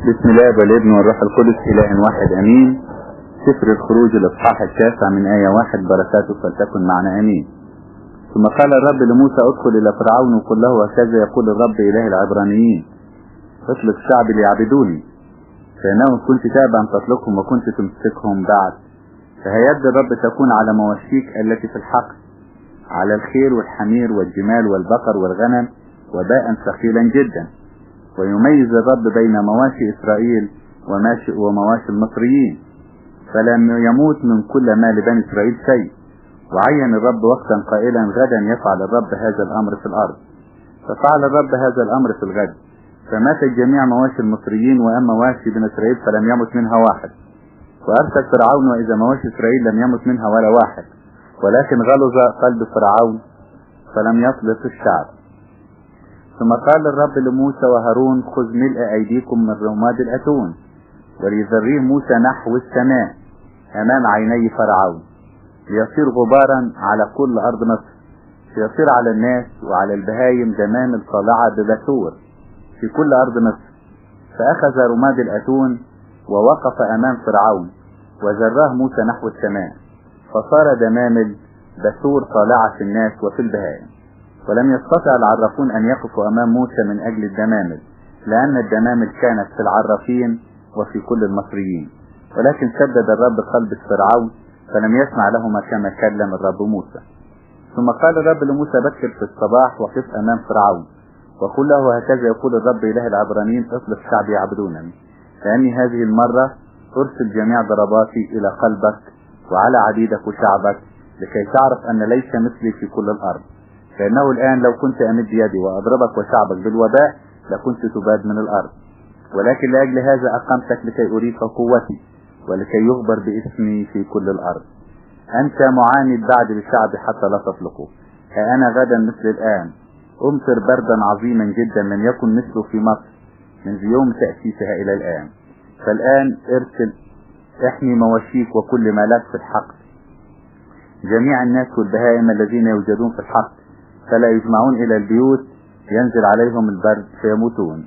بسم الله والابن والروح القدس إله واحد أمين سفر الخروج الإصحاح التاسع من آية واحد بركاته فلتكن معنا أمين ثم قال الرب لموسى ادخل إلى فرعون وقل له هكذا يقول الرب إله العبرانيين اطلق شعبي ليعبدوني فإنه كنت تابعا تطلقهم وكنت تمسكهم بعد فهيد الرب تكون على مواشيك التي في الحق على الخير والحمير والجمال والبقر والغنم وباء ثقيلا جدا ويميز الرب بين مواشي إسرائيل وماشي ومواشي المصريين فلم يموت من كل ما لبني إسرائيل شيء وعين الرب وقتا قائلا غدا يفعل الرب هذا الأمر في الأرض ففعل الرب هذا الأمر في الغد فماتت جميع مواشي المصريين وأما مواشي بني إسرائيل فلم يمت منها واحد وأرسل فرعون وإذا مواشي إسرائيل لم يمت منها ولا واحد ولكن غلظ قلب فرعون فلم يطلق الشعب ثم قال الرب لموسى وهارون خذ ملء أيديكم من رماد الأتون وليذريه موسى نحو السماء أمام عيني فرعون ليصير غبارا على كل أرض مصر ليصير على الناس وعلى البهايم دمام الطالعة ببثور في كل أرض مصر فأخذ رماد الأتون ووقف أمام فرعون وزراه موسى نحو السماء فصار دمامل بثور طالعة في الناس وفي البهائم ولم يستطع العرافون أن يقفوا أمام موسى من أجل الدمامل لأن الدمامل كانت في العرافين وفي كل المصريين ولكن سدد الرب قلب فرعون فلم يسمع لهما كما كلم الرب موسى ثم قال الرب لموسى بكر في الصباح وقف أمام فرعون وقل له هكذا يقول الرب إله العبرانيين اطلق شعبي يعبدونني لأني هذه المرة أرسل جميع ضرباتي إلى قلبك وعلى عبيدك وشعبك لكي تعرف أن ليس مثلي في كل الأرض فإنه الآن لو كنت أمد يدي وأضربك وشعبك بالوباء لكنت تباد من الأرض ولكن لأجل هذا أقمتك لكي أريك قوتي ولكي يخبر باسمي في كل الأرض أنت معاند بعد للشعب حتى لا تطلقه فأنا غدا مثل الآن أمطر بردا عظيما جدا لم يكن مثله في مصر منذ يوم تأسيسها إلى الآن فالآن ارسل احمي مواشيك وكل ما لك في الحق جميع الناس والبهائم الذين يوجدون في الحق فلا يجمعون إلى البيوت ينزل عليهم البرد فيموتون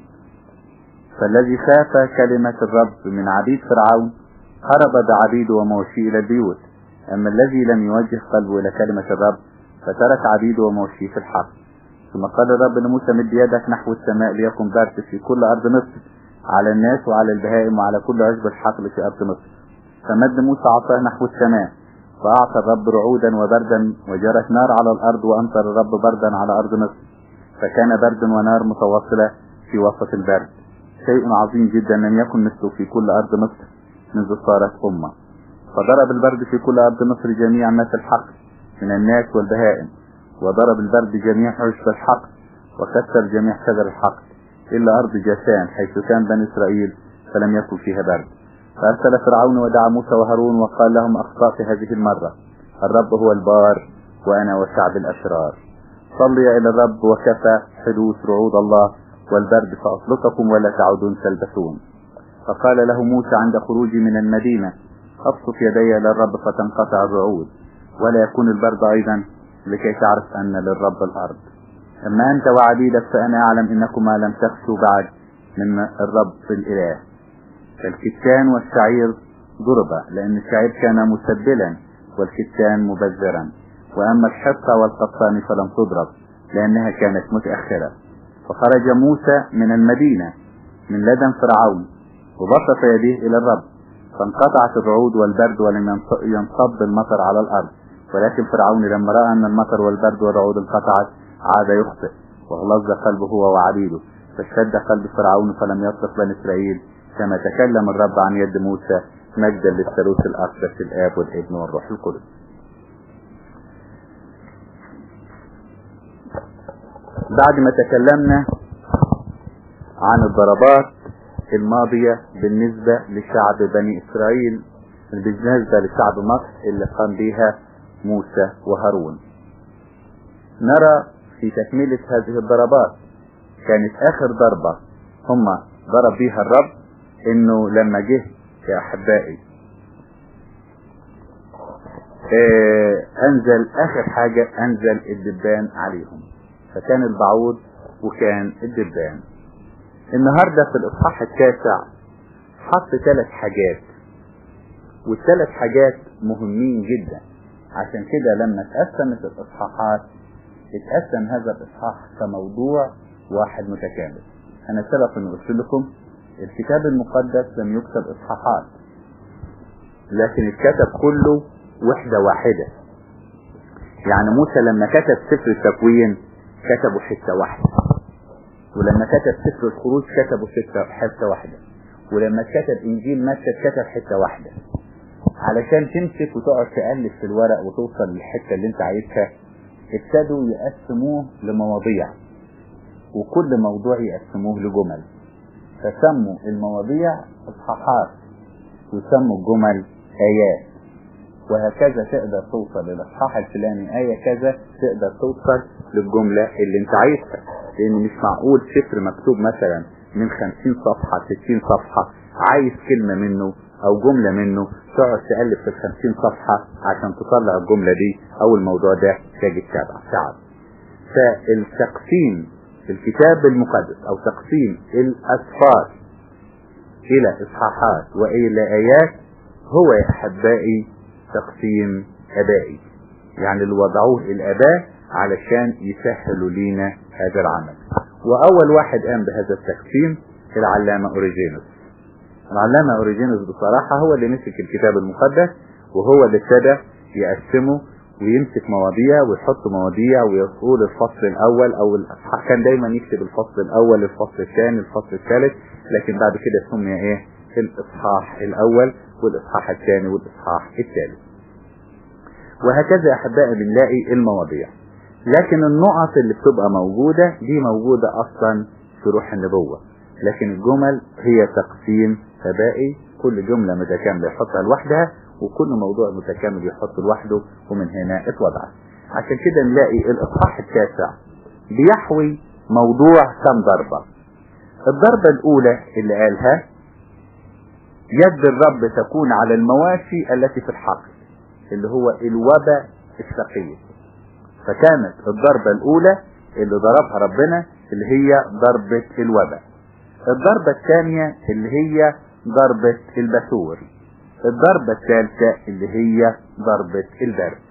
فالذي خاف كلمة الرب من عبيد فرعون هرب بعبيده وموشيه إلى البيوت أما الذي لم يوجه قلبه إلى كلمة الرب فترك عبيده وموشيه في الحق ثم قال الرب لموسى مد يدك نحو السماء ليكن برد في كل أرض مصر على الناس وعلى البهائم وعلى كل عشب الحقل في أرض مصر فمد موسى عصاه نحو السماء فأعطى الرب رعودا وبردا وجرت نار على الأرض وأمطر الرب بردا على أرض مصر فكان برد ونار متواصلة في وسط البرد شيء عظيم جدا لم يكن مثله في كل أرض مصر منذ صارت أمة فضرب البرد في كل أرض مصر جميع ما في الحق من الناس والبهائم وضرب البرد جميع عشب الحق وكسر جميع شجر الحق إلا أرض جاسان حيث كان بني إسرائيل فلم يكن فيها برد فأرسل فرعون ودعا موسى وهارون وقال لهم أخطأت هذه المرة الرب هو البار وأنا وشعب الأشرار صلي إلى الرب وكفى حدوث رعود الله والبرد فأطلقكم ولا تعودون تلبسون فقال له موسى عند خروجي من المدينة أبسط يدي إلى الرب فتنقطع الرعود ولا يكون البرد أيضا لكي تعرف أن للرب الأرض أما أنت وعبيدك فأنا أعلم إنكما لم تخشوا بعد من الرب الإله فالكتان والشعير ضربة لأن الشعير كان مسبلا والكتان مبذرا وأما الحطة والقطان فلم تضرب لأنها كانت متأخرة فخرج موسى من المدينة من لدن فرعون وبسط يديه إلى الرب فانقطعت الرعود والبرد ولم ينصب المطر على الأرض ولكن فرعون لما رأى أن المطر والبرد والرعود انقطعت عاد يخطئ وغلظ قلبه هو وعبيده فاشتد قلب فرعون فلم يطلق بني إسرائيل كما تكلم الرب عن يد موسى مجدا للثالوث الأقدس الآب والابن والروح القدس بعد ما تكلمنا عن الضربات الماضية بالنسبة لشعب بني إسرائيل بالنسبة لشعب مصر اللي قام بها موسى وهارون نرى في تكملة هذه الضربات كانت آخر ضربة هم ضرب بها الرب انه لما جه يا احبائي آه انزل اخر حاجة انزل الدبان عليهم فكان البعوض وكان الدبان النهاردة في الاصحاح التاسع حط ثلاث حاجات والثلاث حاجات مهمين جدا عشان كده لما اتقسمت الاصحاحات اتقسم هذا الاصحاح كموضوع واحد متكامل انا سبق ان قلت لكم الكتاب المقدس لم يكتب اصحاحات لكن الكتب كله وحدة واحدة يعني موسى لما كتب سفر التكوين كتبوا حتة واحدة ولما كتب سفر الخروج كتبوا حتة واحدة ولما كتب انجيل متى كتب حتة واحدة علشان تمسك وتقعد تقلب في الورق وتوصل للحتة اللي انت عايزها ابتدوا يقسموه لمواضيع وكل موضوع يقسموه لجمل فسموا المواضيع اصحاحات وسموا الجمل ايات وهكذا تقدر توصل للاصحاح الفلاني آية كذا تقدر توصل للجملة اللي انت عايزها لان مش معقول سفر مكتوب مثلا من خمسين صفحة ستين صفحة عايز كلمة منه او جملة منه تقعد تقلب في الخمسين صفحة عشان تطلع الجملة دي او الموضوع ده تجد تعب تعب فالتقسيم الكتاب المقدس او تقسيم الاسفار الى اصحاحات والى ايات هو يا احبائي تقسيم ابائي يعني اللي وضعوه الاباء علشان يسهلوا لينا هذا العمل واول واحد قام بهذا التقسيم العلامة اوريجينوس العلامة اوريجينوس بصراحة هو اللي مسك الكتاب المقدس وهو اللي ابتدى يقسمه ويمسك مواضيع ويحط مواضيع ويقول الفصل الاول او الاصحاح كان دايما يكتب الفصل الاول الفصل الثاني الفصل الثالث لكن بعد كده سمي ايه الاصحاح الاول والاصحاح الثاني والاصحاح الثالث وهكذا يا احبائي بنلاقي المواضيع لكن النقط اللي بتبقى موجودة دي موجودة اصلا في روح النبوة لكن الجمل هي تقسيم ابائي كل جملة متكاملة يحطها لوحدها وكل موضوع متكامل يحطه لوحده ومن هنا اتوضعت عشان كده نلاقي الاصحاح التاسع بيحوي موضوع كم ضربة الضربة الاولى اللي قالها يد الرب تكون على المواشي التي في الحقل اللي هو الوباء الثقيل فكانت الضربة الاولى اللي ضربها ربنا اللي هي ضربة الوباء الضربة الثانية اللي هي ضربة البثور الضربة الثالثة اللي هي ضربة البرد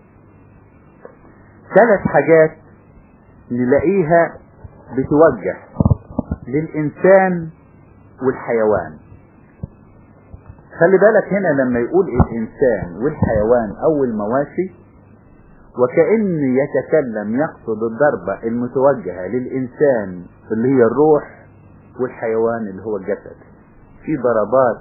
ثلاث حاجات نلاقيها بتوجه للإنسان والحيوان خلي بالك هنا لما يقول الإنسان والحيوان أو المواشي وكأن يتكلم يقصد الضربة المتوجهة للإنسان اللي هي الروح والحيوان اللي هو الجسد في ضربات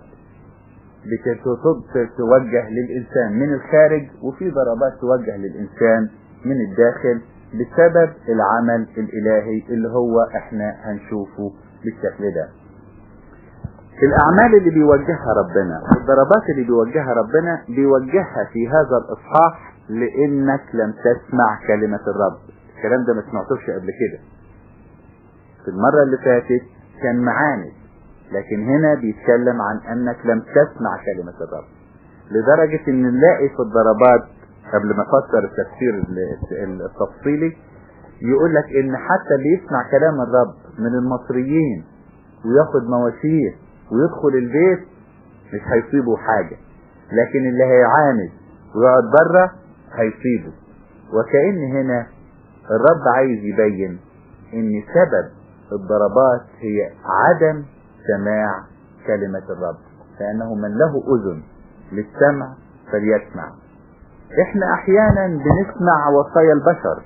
بتوجه للإنسان من الخارج وفي ضربات توجه للإنسان من الداخل بسبب العمل الإلهي اللي هو احنا هنشوفه بالشكل ده الأعمال اللي بيوجهها ربنا والضربات اللي بيوجهها ربنا بيوجهها في هذا الإصحاح لأنك لم تسمع كلمة الرب الكلام ده ما سمعتوش قبل كده في المرة اللي فاتت كان معاند لكن هنا بيتكلم عن انك لم تسمع كلمة الرب لدرجة ان نلاقي في الضربات قبل ما افسر التفسير التفصيلي يقول لك ان حتى اللي يسمع كلام الرب من المصريين وياخد مواشيه ويدخل البيت مش هيصيبه حاجة لكن اللي هيعاند ويقعد بره هيصيبه وكأن هنا الرب عايز يبين ان سبب الضربات هي عدم سماع كلمة الرب فإنه من له أذن للسمع فليسمع احنا احيانا بنسمع وصايا البشر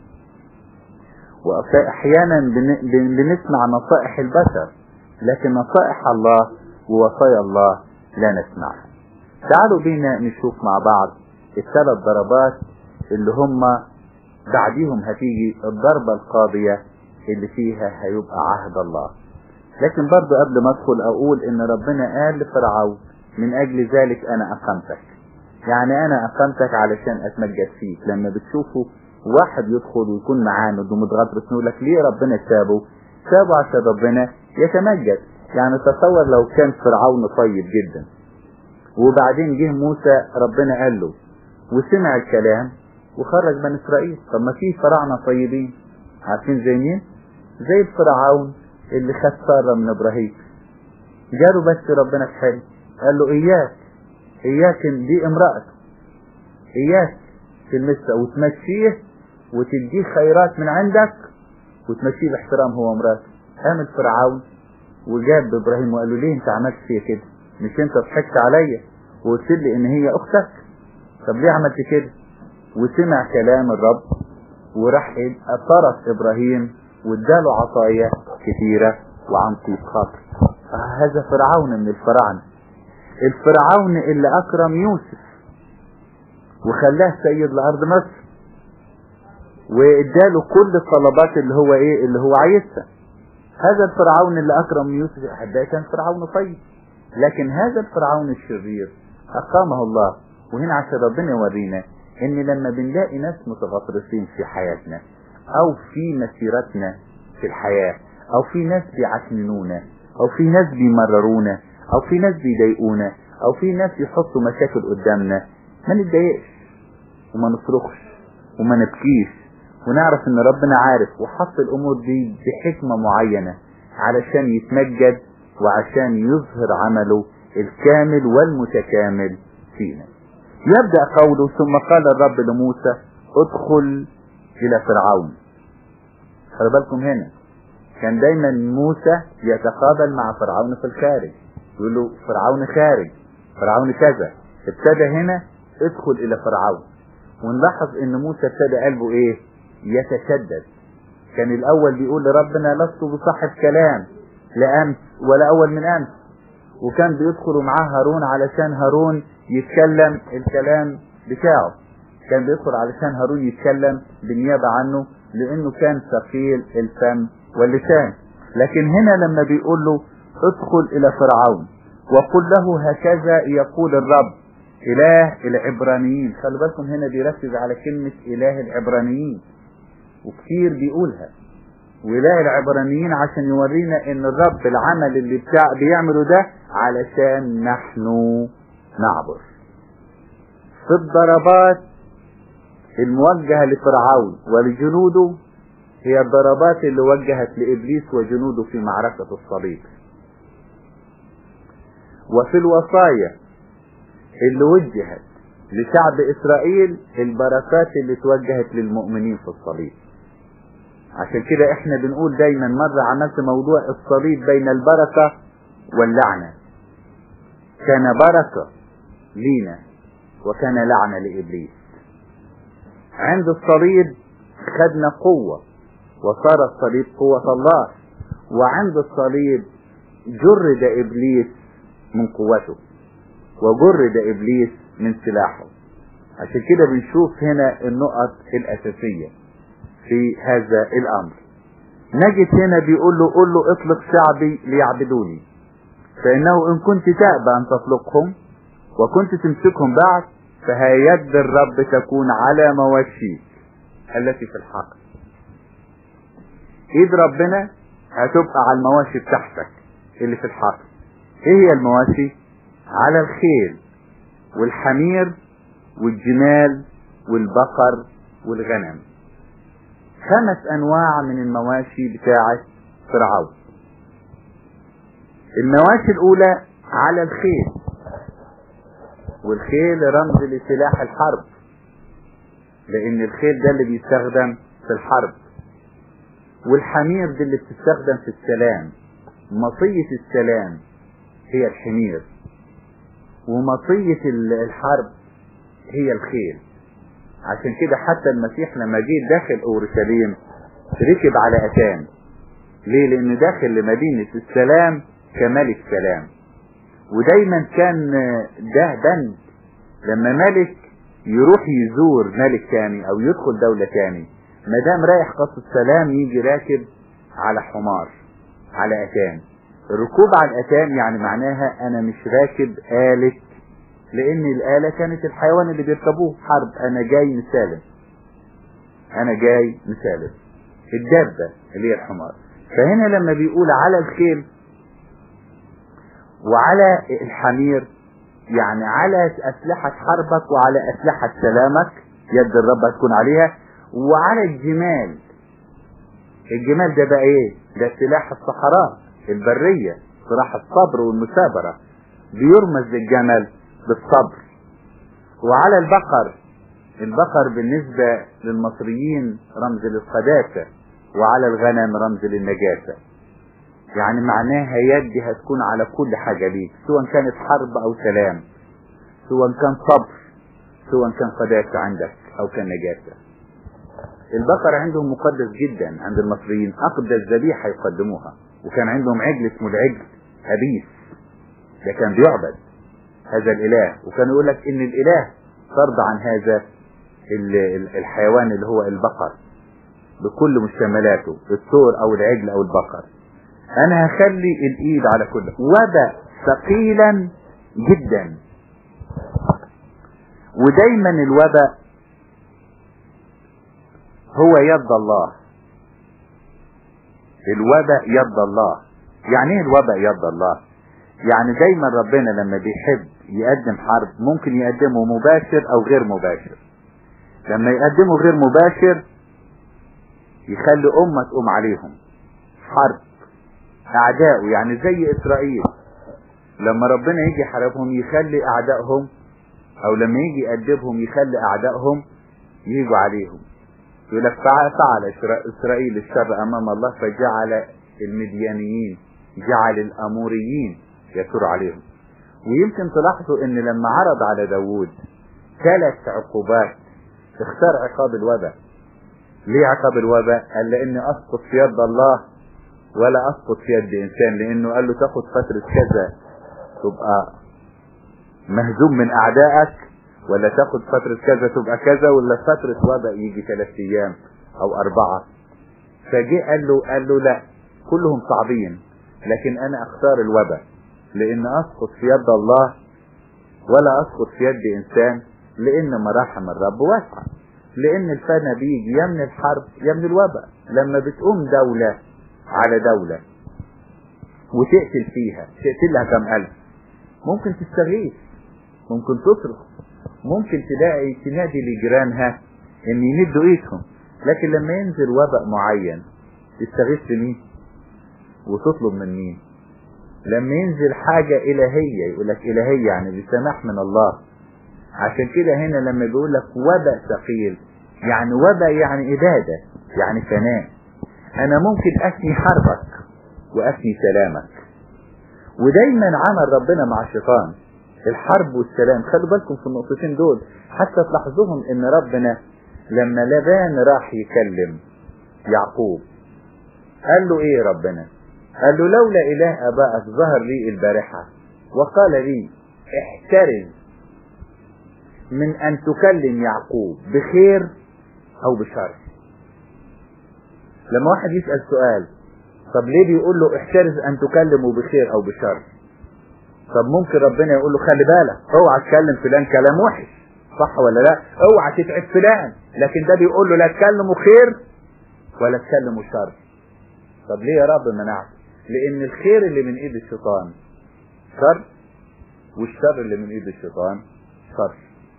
واحيانا بنسمع نصائح البشر لكن نصائح الله ووصايا الله لا نسمعها تعالوا بينا نشوف مع بعض الثلاث ضربات اللي هم بعديهم هتيجي الضربة القاضية اللي فيها هيبقى عهد الله لكن برضو قبل ما ادخل اقول ان ربنا قال لفرعون من اجل ذلك انا اقمتك يعني انا اقمتك علشان اتمجد فيك لما بتشوفوا واحد يدخل ويكون معاند ومتغطرس نقول لك ليه ربنا سابه سابه عشان ربنا يتمجد يعني تصور لو كان فرعون طيب جدا وبعدين جه موسى ربنا قال له وسمع الكلام وخرج بني اسرائيل طب ما في فراعنه طيبين عارفين زي مين زي الفرعون اللي خد ساره من ابراهيم جاله بس ربنا في حلم قال له اياك اياك دي امرأته اياك تلمسها وتمشيه وتديه خيرات من عندك وتمشيه باحترام هو ومراته قام فرعون وجاب ابراهيم وقال له ليه انت عملت فيا كده مش انت ضحكت عليا وقلت لي ان هي اختك طب ليه عملت كده وسمع كلام الرب وراح اعترف ابراهيم واداله عطايا كثيرة وعن طيب خاطر هذا فرعون من الفراعنة الفرعون اللي اكرم يوسف وخلاه سيد لارض مصر واداله كل الطلبات اللي هو ايه اللي هو عايزها هذا الفرعون اللي اكرم يوسف احبائي كان فرعون طيب لكن هذا الفرعون الشرير اقامه الله وهنا عشان ربنا يورينا ان لما بنلاقي ناس متغطرسين في حياتنا او في مسيرتنا في الحياة او في ناس بيعكننونا او في ناس بيمررونا او في ناس بيضايقونا او في ناس يحطوا مشاكل قدامنا ما نتضايقش وما نصرخش وما نبكيش ونعرف ان ربنا عارف وحط الامور دي بحكمة معينة علشان يتمجد وعشان يظهر عمله الكامل والمتكامل فينا يبدأ قوله ثم قال الرب لموسى ادخل الى فرعون خلي بالكم هنا كان دايما موسى يتقابل مع فرعون في الخارج يقول له فرعون خارج فرعون كذا ابتدى هنا ادخل الى فرعون ونلاحظ ان موسى ابتدى قلبه ايه يتشدد كان الاول بيقول لربنا لست بصاحب كلام لامس ولا اول من امس وكان بيدخلوا معاه هارون علشان هارون يتكلم الكلام بتاعه كان بيدخل علشان هارون يتكلم بالنيابة عنه لانه كان ثقيل الفم واللسان لكن هنا لما بيقول له ادخل الى فرعون وقل له هكذا يقول الرب اله العبرانيين خلوا بالكم هنا بيركز على كلمة اله العبرانيين وكثير بيقولها وإله العبرانيين عشان يورينا ان الرب العمل اللي بتاع بيعمله ده علشان نحن نعبر في الضربات الموجهة لفرعون ولجنوده هي الضربات اللي وجهت لإبليس وجنوده في معركة الصليب وفي الوصايا اللي وجهت لشعب إسرائيل البركات اللي توجهت للمؤمنين في الصليب عشان كده احنا بنقول دايما مرة عملت موضوع الصليب بين البركة واللعنة كان بركة لينا وكان لعنة لإبليس عند الصليب خدنا قوة وصار الصليب قوة الله وعند الصليب جرد إبليس من قوته وجرد إبليس من سلاحه عشان كده بنشوف هنا النقط الأساسية في هذا الأمر نجد هنا بيقول له قل له اطلق شعبي ليعبدوني فإنه إن كنت تأبى أن تطلقهم وكنت تمسكهم بعد فهي يد الرب تكون على مواشيك التي في الحق ايد ربنا هتبقى على المواشي بتاعتك اللي في الحق ايه هي المواشي على الخيل والحمير والجمال والبقر والغنم خمس انواع من المواشي بتاعة فرعون المواشي الاولى على الخيل والخيل رمز لسلاح الحرب لان الخيل ده اللي بيستخدم في الحرب والحمير دي اللي بتستخدم في السلام مطية السلام هي الحمير ومطية الحرب هي الخيل عشان كده حتى المسيح لما جه داخل اورشليم ركب على اتان ليه لان داخل لمدينة السلام كملك سلام ودايما كان ده بند لما ملك يروح يزور ملك تاني او يدخل دولة تاني ما دام رايح قصة سلام يجي راكب على حمار على اتان الركوب على الاتان يعني معناها انا مش راكب آلة لان الآلة كانت الحيوان اللي بيركبوه حرب انا جاي مسالم انا جاي مسالم الدابة اللي هي الحمار فهنا لما بيقول على الخيل وعلى الحمير يعني على أسلحة حربك وعلى أسلحة سلامك يد الرب هتكون عليها وعلى الجمال الجمال ده بقى ايه ده سلاح الصحراء البرية صراح الصبر والمثابرة بيرمز للجمل بالصبر وعلى البقر البقر بالنسبة للمصريين رمز للقداسة وعلى الغنم رمز للنجاسة يعني معناها يدي هتكون على كل حاجة ليك سواء كانت حرب او سلام سواء كان صبر سواء كان قداسة عندك او كان نجاسة البقر عندهم مقدس جدا عند المصريين اقدس ذبيحة يقدموها وكان عندهم عجل اسمه العجل هبيس ده كان بيعبد هذا الاله وكان يقول لك ان الاله فرض عن هذا الحيوان اللي هو البقر بكل مشتملاته الثور او العجل او البقر انا هخلي الايد على كل وبا ثقيلا جدا ودايما الوباء هو يد الله الوباء يد الله يعني ايه الوباء يد الله يعني دايما ربنا لما بيحب يقدم حرب ممكن يقدمه مباشر او غير مباشر لما يقدمه غير مباشر يخلي امة تقوم عليهم حرب اعدائه يعني زي اسرائيل لما ربنا يجي يحاربهم يخلي اعدائهم او لما يجي يأدبهم يخلي اعدائهم يجوا عليهم يقول لك فعل اسرائيل الشر امام الله فجعل المديانيين جعل الاموريين يسر عليهم ويمكن تلاحظوا ان لما عرض على داوود ثلاث عقوبات اختار عقاب الوباء ليه عقاب الوباء قال لاني اسقط في يد الله ولا اسقط في يد انسان لانه قال له تاخد فترة كذا تبقى مهزوم من اعدائك ولا تاخد فترة كذا تبقى كذا ولا فترة وباء يجي ثلاث ايام او اربعة فجاء قال له قال له لا كلهم صعبين لكن انا اختار الوباء لان اسقط في يد الله ولا اسقط في يد انسان لان مراحم الرب واسعة لان الفنا بيجي يا من الحرب يا من الوباء لما بتقوم دولة على دولة وتقتل فيها تقتل لها كم الف ممكن تستغيث ممكن تصرخ ممكن تلاقي تنادي لجيرانها ان يمدوا ايدهم لكن لما ينزل وباء معين تستغيث مين وتطلب من مين لما ينزل حاجة الهية يقول لك الهية يعني بسماح من الله عشان كده هنا لما بيقول لك وباء ثقيل يعني وباء يعني إبادة يعني فناء أنا ممكن أثني حربك وأثني سلامك ودايما عمل ربنا مع الشيطان الحرب والسلام خلوا بالكم في النقطتين دول حتى تلاحظوهم ان ربنا لما لبان راح يكلم يعقوب قال له ايه ربنا قال له لولا اله ابائك ظهر لي البارحة وقال لي احترز من ان تكلم يعقوب بخير او بشر لما واحد يسأل سؤال طب ليه بيقول له احترز ان تكلمه بخير او بشر طب ممكن ربنا يقول له خلي بالك اوعى تكلم فلان كلام وحش صح ولا لا اوعى تتعب فلان لكن ده بيقول له لا تكلمه خير ولا تكلمه شر طب ليه يا رب منعت لان الخير اللي من ايد الشيطان شر والشر اللي من ايد الشيطان شر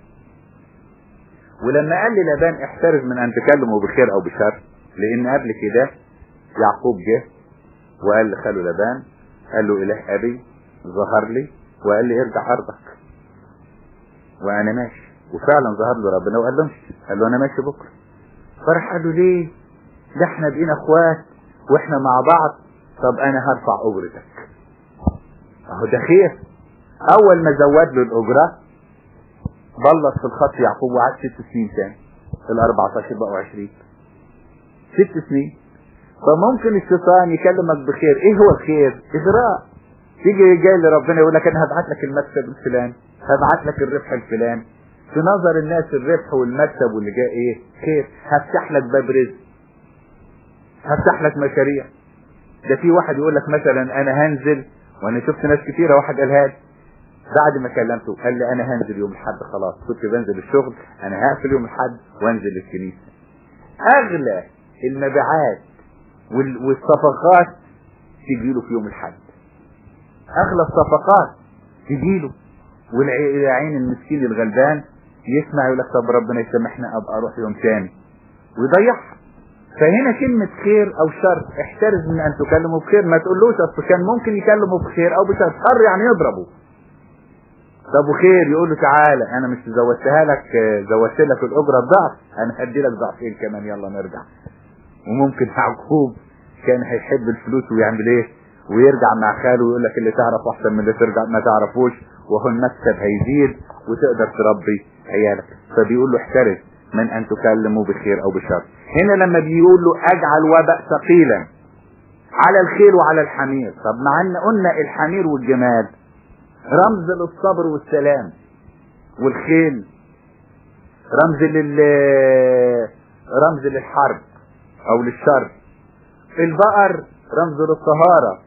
ولما قال لي لبان احترز من ان تكلمه بخير او بشر لان قبل كده يعقوب جه وقال لخاله لبان قال له اله ابي ظهر لي وقال لي ارجع ارضك وانا ماشي وفعلا ظهر له ربنا وقال له امشي قال له انا ماشي بكره فرح قال له ليه ده احنا بقينا اخوات واحنا مع بعض طب انا هرفع اجرتك اهو ده خير اول ما زود له الاجره بلط في الخط يعقوب وقعد ست سنين تاني ال 14 بقوا 20 ست سنين فممكن الشيطان يكلمك بخير ايه هو الخير اغراء تيجي جاي لربنا يقول لك انا هبعت لك المكسب الفلان هبعت لك الربح الفلان في نظر الناس الربح والمكسب واللي جاي ايه خير هفتح لك باب رزق هفتح لك مشاريع ده في واحد يقول لك مثلا انا هنزل وانا شفت ناس كتيره واحد قالها لي بعد ما كلمته قال لي انا هنزل يوم الاحد خلاص كنت بنزل الشغل انا هقفل يوم الاحد وانزل الكنيسه اغلى المبيعات والصفقات تجي له في يوم الاحد اغلى الصفقات تجي له والعين المسكين الغلبان يسمع يقول لك طب ربنا يسامحنا ابقى اروح يوم تاني ويضيعها فهنا كلمة خير او شر احترز من ان تكلمه بخير ما تقولوش اصل كان ممكن يكلمه بخير او بشر شر يعني يضربه طب وخير يقول له تعالى انا مش زودتها لك زودت لك الاجره بضعف انا هدي لك ضعفين كمان يلا نرجع وممكن يعقوب كان هيحب الفلوس ويعمل ايه ويرجع مع خاله ويقول لك اللي تعرف احسن من اللي ترجع ما تعرفوش وهو المكسب هيزيد وتقدر تربي عيالك فبيقول له احترس من ان تكلموا بخير او بشر هنا لما بيقول له اجعل وباء ثقيلا على الخيل وعلى الحمير طب مع ان قلنا الحمير والجمال رمز للصبر والسلام والخيل رمز لل رمز للحرب او للشر البقر رمز للطهارة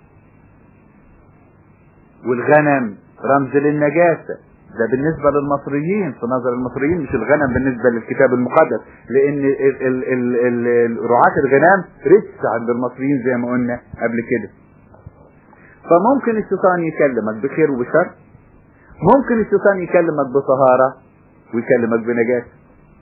والغنم رمز للنجاسة ده بالنسبة للمصريين في نظر المصريين مش الغنم بالنسبة للكتاب المقدس لان ال ال ال ال رعاة الغنم رجس عند المصريين زي ما قلنا قبل كده فممكن الشيطان يكلمك بخير وبشر ممكن الشيطان يكلمك بطهارة ويكلمك بنجاسة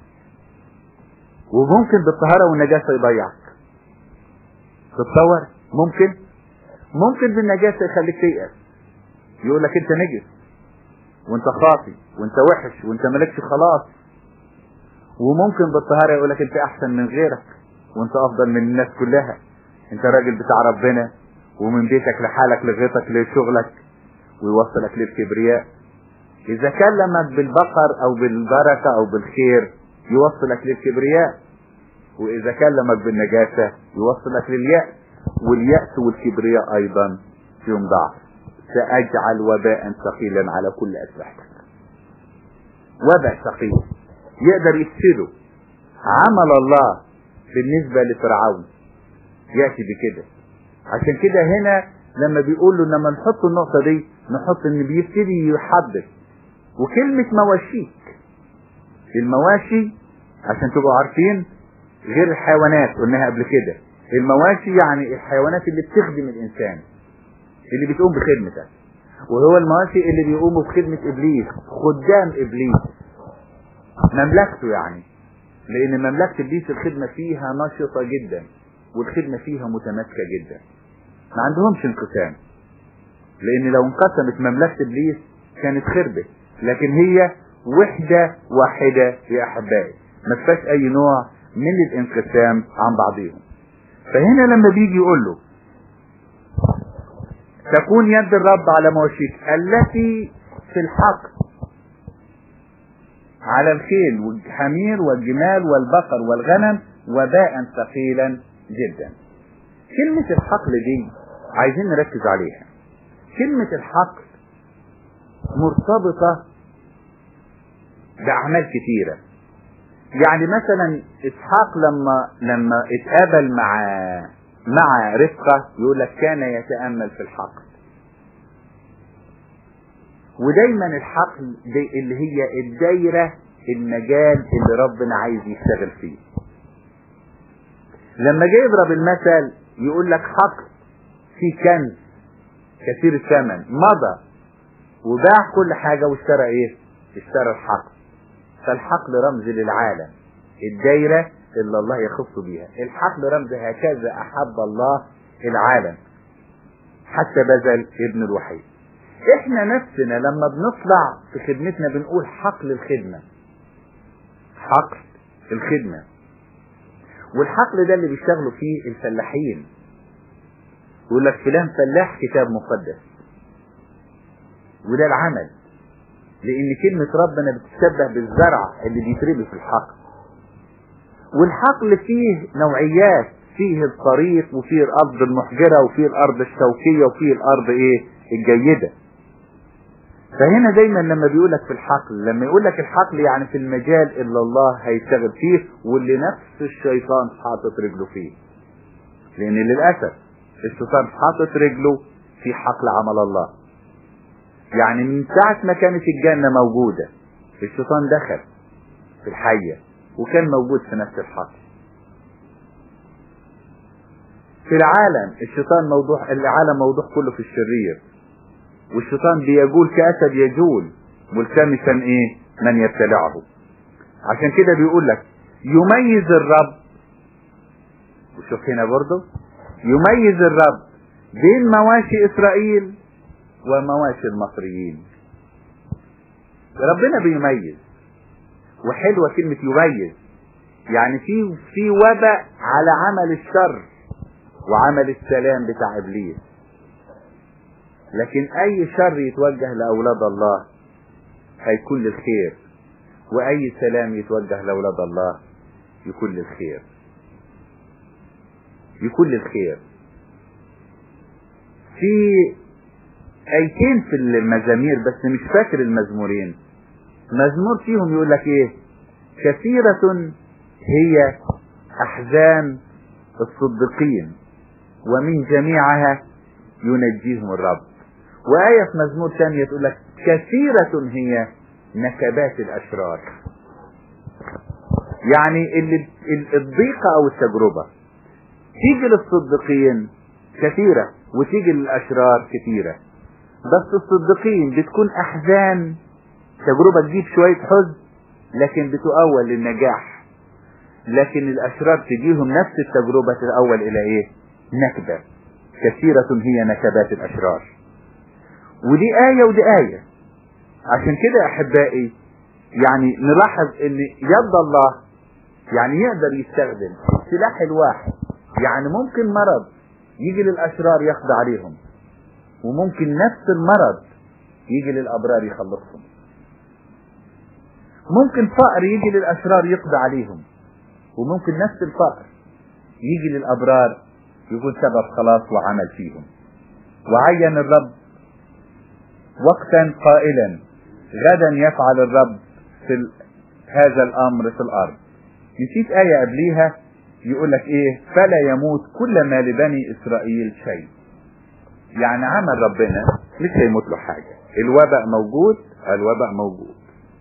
وممكن بالطهارة والنجاسة يضيعك تتصور ممكن ممكن بالنجاسة يخليك تيأس يقول لك انت نجس وانت خاطي وانت وحش وانت مالكش خلاص وممكن بالطهارة يقول لك انت احسن من غيرك وانت افضل من الناس كلها انت راجل بتاع ربنا ومن بيتك لحالك لغيتك لشغلك ويوصلك للكبرياء اذا كلمك بالبقر او بالبركة او بالخير يوصلك للكبرياء واذا كلمك بالنجاسة يوصلك لليأس واليأس والكبرياء ايضا فيهم ضعف ساجعل وباء ثقيلا على كل اسلحتك وباء ثقيل يقدر يفسده عمل الله بالنسبة لفرعون يأتي بكده عشان كده هنا لما بيقول له لما نحط النقطة دي نحط ان بيبتدي يحدث وكلمة مواشيك المواشي عشان تبقوا عارفين غير الحيوانات قلناها قبل كده المواشي يعني الحيوانات اللي بتخدم الانسان اللي بتقوم بخدمته وهو المواشي اللي بيقوموا بخدمة ابليس خدام ابليس مملكته يعني لان مملكة ابليس الخدمة فيها نشطة جدا والخدمة فيها متماسكة جدا ما عندهمش انقسام لان لو انقسمت مملكة ابليس كانت خربت لكن هي وحدة واحدة يا احبائي ما فيهاش اي نوع من الانقسام عن بعضهم فهنا لما بيجي يقول له تكون يد الرب على مواشيك التي في الحق على الخيل والحمير والجمال والبقر والغنم وباء ثقيلا جدا كلمة الحقل دي عايزين نركز عليها كلمة الحقل مرتبطة بأعمال كتيرة يعني مثلا اسحاق لما لما اتقابل مع مع رفقة يقول لك كان يتأمل في الحقل ودايما الحقل دي اللي هي الدايرة المجال اللي ربنا عايز يشتغل فيه لما جاي يضرب المثل يقول لك حقل في كنز كثير الثمن مضى وباع كل حاجة واشترى ايه اشترى الحقل فالحقل رمز للعالم الدايرة اللي الله يخص بيها الحقل رمز هكذا أحب الله العالم حتى بذل ابن الوحيد احنا نفسنا لما بنطلع في خدمتنا بنقول حقل الخدمة حقل الخدمة والحقل ده اللي بيشتغلوا فيه الفلاحين يقول لك فلان فلاح كتاب مقدس وده العمل لان كلمة ربنا بتشبه بالزرع اللي بيتربي في الحقل والحقل فيه نوعيات فيه الطريق وفيه الارض المحجرة وفيه الارض الشوكية وفيه الارض ايه الجيدة فهنا دايما لما بيقولك في الحقل لما يقولك الحقل يعني في المجال اللي الله هيشتغل فيه واللي نفس الشيطان حاطط رجله فيه لان للأسف الشيطان حاطط رجله في حقل عمل الله يعني من ساعة ما كانت الجنة موجودة الشيطان دخل في الحية وكان موجود في نفس الحقل في العالم الشيطان موضوع العالم موضوع كله في الشرير والشيطان بيجول كأسد يجول ملتمسا ايه من يبتلعه عشان كده بيقول لك يميز الرب وشوف هنا برضه يميز الرب بين مواشي اسرائيل ومواشي المصريين ربنا بيميز وحلوة كلمة يميز يعني في في وباء على عمل الشر وعمل السلام بتاع ابليس لكن اي شر يتوجه لاولاد الله هيكون للخير واي سلام يتوجه لاولاد الله يكون للخير يكون للخير في ايتين في المزامير بس مش فاكر المزمورين مزمور فيهم يقول لك ايه كثيرة هي احزان الصديقين ومن جميعها ينجيهم الرب وآية في مزمور ثانية تقول لك كثيرة هي نكبات الأشرار يعني اللي الضيقة أو التجربة تيجي للصديقين كثيرة وتيجي للأشرار كثيرة بس الصديقين بتكون أحزان تجربة تجيب شوية حزن لكن بتؤول للنجاح لكن الأشرار تجيهم نفس التجربة تتأول إلى إيه؟ نكبة كثيرة هي نكبات الأشرار ودي آية ودي آية عشان كده أحبائي يعني نلاحظ ان يد الله يعني يقدر يستخدم السلاح الواحد يعني ممكن مرض يجي للأشرار يقضي عليهم وممكن نفس المرض يجي للأبرار يخلصهم ممكن فقر يجي للأشرار يقضي عليهم وممكن نفس الفقر يجي للأبرار يكون سبب خلاص وعمل فيهم وعين الرب وقتا قائلا غدا يفعل الرب في ال... هذا الأمر في الأرض نسيت آية قبليها يقول لك إيه فلا يموت كل ما لبني إسرائيل شيء يعني عمل ربنا مش هيموت له حاجة الوباء موجود الوباء موجود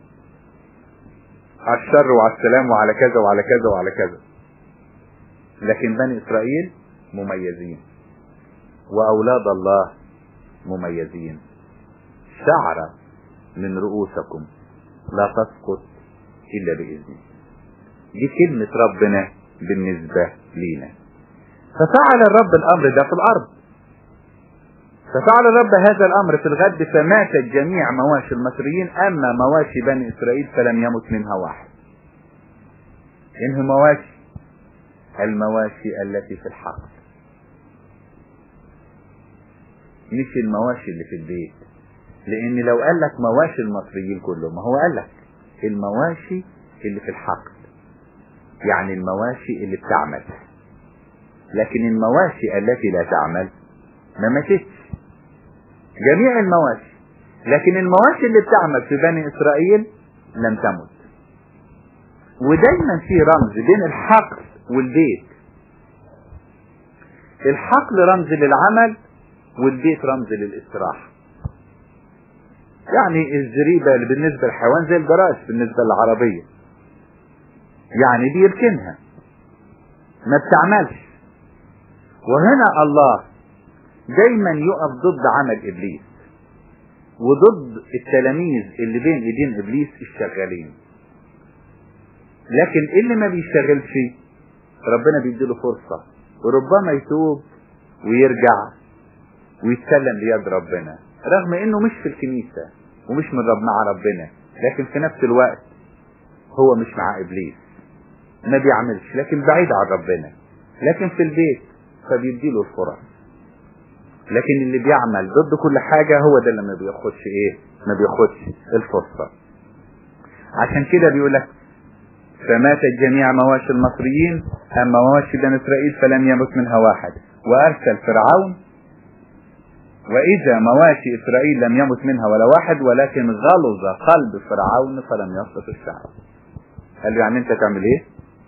على الشر وعلى السلام وعلى كذا وعلى كذا وعلى كذا لكن بني إسرائيل مميزين وأولاد الله مميزين شعرة من رؤوسكم لا تسقط إلا بإذنه دي كلمة ربنا بالنسبة لينا ففعل الرب الأمر ده في الأرض ففعل الرب هذا الأمر في الغد فماتت جميع مواشي المصريين أما مواشي بني إسرائيل فلم يمت منها واحد إنه مواشي المواشي التي في الحقل مش المواشي اللي في البيت لان لو قال لك مواشي المصريين كلهم ما هو قال لك المواشي اللي في الحقل يعني المواشي اللي بتعمل لكن المواشي التي لا تعمل ما ماتتش جميع المواشي لكن المواشي اللي بتعمل في بني اسرائيل لم تمت ودايما في رمز بين الحقل والبيت الحقل رمز للعمل والبيت رمز للاستراحة يعني الزريبة اللي بالنسبة للحيوان زي الجراج بالنسبة للعربية يعني بيركنها ما بتعملش وهنا الله دايما يقف ضد عمل ابليس وضد التلاميذ اللي بين ايدين ابليس الشغالين لكن اللي ما بيشتغلش ربنا بيديله فرصة وربما يتوب ويرجع ويتسلم ليد ربنا رغم انه مش في الكنيسة ومش من رب مع ربنا لكن في نفس الوقت هو مش مع ابليس ما بيعملش لكن بعيد عن ربنا لكن في البيت فبيديله الفرص لكن اللي بيعمل ضد كل حاجة هو ده اللي ما بياخدش ايه ما بياخدش الفرصة عشان كده بيقول لك فماتت جميع مواشي المصريين اما مواشي بني اسرائيل فلم يمت منها واحد وارسل فرعون واذا مواشي اسرائيل لم يمت منها ولا واحد ولكن غلظ قلب فرعون فلم يصف الشعب قال له يعني انت تعمل ايه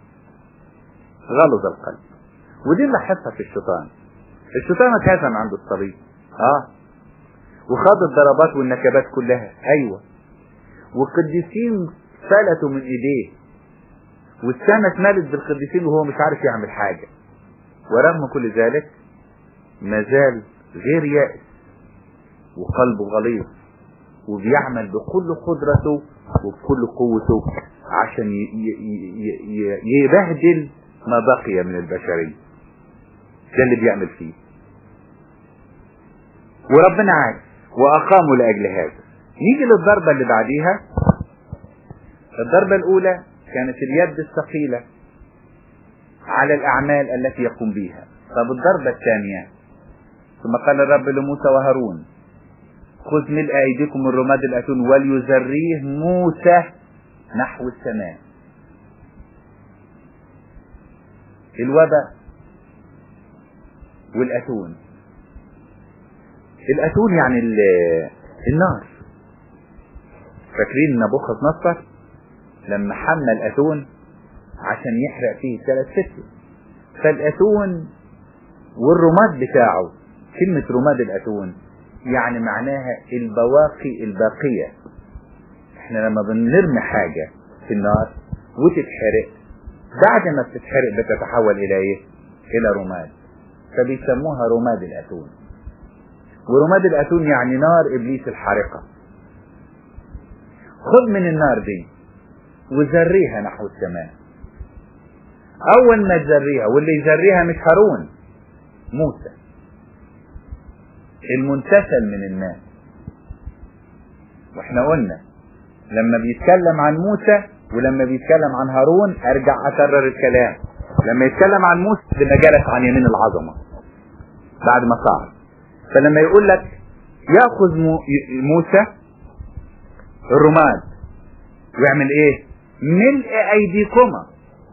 غلظ القلب ودي اللي حسها في الشيطان الشيطان اتهزم عند الصليب اه وخاض الضربات والنكبات كلها ايوه والقديسين فلتوا من ايديه والسماء اتملت بالقديسين وهو مش عارف يعمل حاجة ورغم كل ذلك ما زال غير يائس وقلبه غليظ وبيعمل بكل قدرته وبكل قوته عشان يبهدل ما بقي من البشرية ده اللي بيعمل فيه وربنا عارف واقاموا لاجل هذا نيجي للضربة اللي بعديها الضربة الاولى كانت اليد الثقيلة على الاعمال التي يقوم بها طب الضربة الثانية ثم قال الرب لموسى وهارون خذ ملء ايديكم من رماد الاتون وليزريه موسى نحو السماء الوباء والاتون الاتون يعني النار فاكرين نبوخذ نصر لما حمى الاتون عشان يحرق فيه ثلاث ستة فالاتون والرماد بتاعه كلمة رماد الاتون يعني معناها البواقي الباقية احنا لما بنرمي حاجة في النار وتتحرق بعد ما بتتحرق بتتحول الى ايه الى رماد فبيسموها رماد الاتون ورماد الاتون يعني نار ابليس الحارقة خذ من النار دي وزريها نحو السماء اول ما تزريها واللي يزريها مش هارون موسى المنتسل من الناس واحنا قلنا لما بيتكلم عن موسى ولما بيتكلم عن هارون ارجع اكرر الكلام لما يتكلم عن موسى بما جلس عن يمين العظمة بعد ما صعد فلما يقول لك ياخذ موسى الرماد ويعمل ايه ملء ايديكما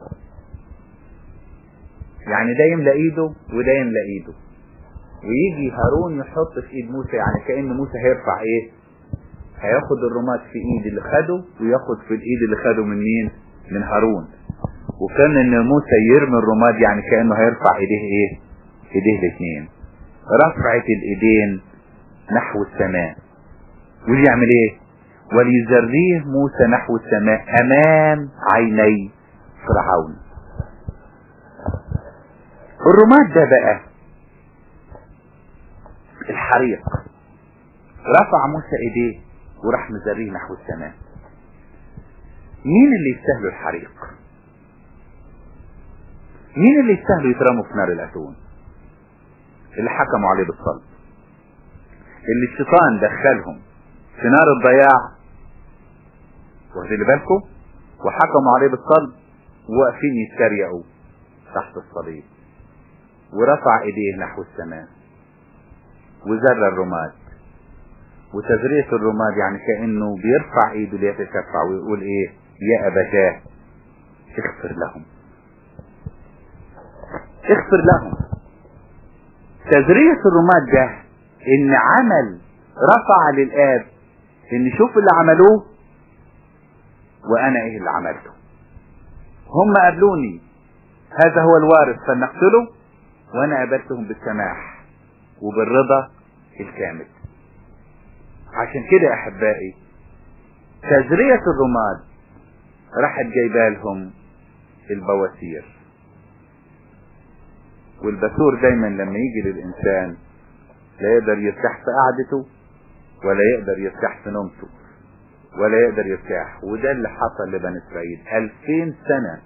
يعني ده يملى ايده وده يملى ايده ويجي هارون يحط في ايد موسى يعني كأن موسى هيرفع ايه هياخد الرماد في ايد اللي خده وياخد في الايد اللي خده من مين من هارون وكان ان موسى يرمي الرماد يعني كأنه هيرفع ايديه ايه ايديه الاثنين رفعت الايدين نحو السماء ويعمل ايه وليزريه موسى نحو السماء امام عيني فرعون الرماد ده بقى الحريق رفع موسى ايديه وراح مزريه نحو السماء مين اللي يستاهلوا الحريق مين اللي يستاهلوا يترموا في نار الاتون اللي حكموا عليه بالصلب اللي الشيطان دخلهم في نار الضياع واخدين بالكم وحكموا عليه بالصلب وواقفين يتريقوا تحت الصليب ورفع ايديه نحو السماء وزر الرماد وتزرية الرماد يعني كأنه بيرفع ايده ليتشفع ويقول ايه يا ابتاه اغفر لهم اغفر لهم تزرية الرماد ده ان عمل رفع للاب ان شوف اللي عملوه وانا ايه اللي عملته هم قابلوني هذا هو الوارث فلنقتله وانا قابلتهم بالسماح وبالرضا الكامل عشان كده احبائي تزرية الرماد راحت جايبه لهم البواسير والبثور دايما لما يجي للانسان لا يقدر يرتاح في قعدته ولا يقدر يرتاح في نومته ولا يقدر يرتاح وده اللي حصل لبني اسرائيل الفين سنة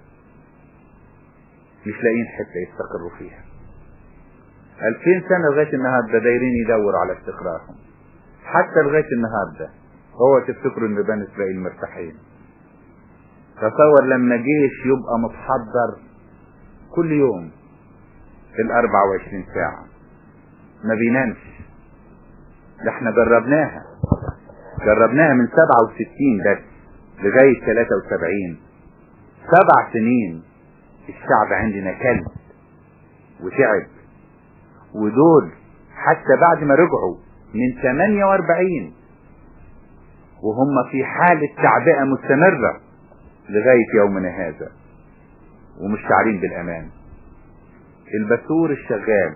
مش لاقيين حتة يستقروا فيها الفين سنة لغاية النهاردة دايرين يدوروا على استقرارهم حتى لغاية النهاردة هو تفتكروا ان بني اسرائيل مرتاحين تصور لما جيش يبقى متحضر كل يوم في الاربع وعشرين ساعة ما بينامش ده احنا جربناها جربناها من سبعة وستين بس لغاية ثلاثة وسبعين سبع سنين الشعب عندنا كلب وتعب ودول حتى بعد ما رجعوا من 48 وهم في حالة تعبئة مستمرة لغاية يومنا هذا ومش شعرين بالأمان البثور الشغال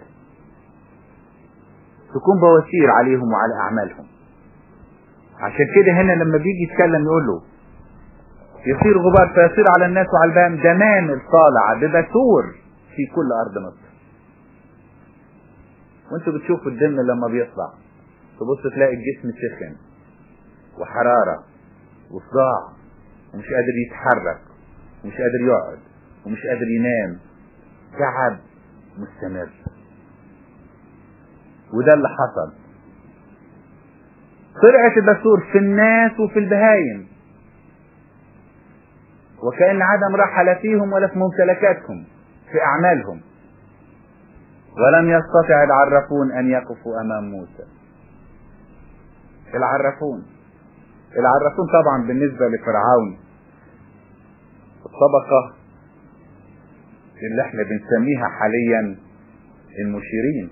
تكون بواسير عليهم وعلى أعمالهم عشان كده هنا لما بيجي يتكلم يقول له يصير غبار فيصير على الناس وعلى البام دمام الطالعة ببثور في كل أرض مصر وانتوا بتشوفوا الدم لما بيطلع تبص تلاقي الجسم سخن وحرارة وصداع ومش قادر يتحرك ومش قادر يقعد ومش قادر ينام تعب مستمر وده اللي حصل طلعت البثور في الناس وفي البهايم وكأن عدم راحة لا فيهم ولا في ممتلكاتهم في أعمالهم ولم يستطع العرافون أن يقفوا أمام موسى العرافون العرافون طبعا بالنسبة لفرعون الطبقة اللي احنا بنسميها حاليا المشيرين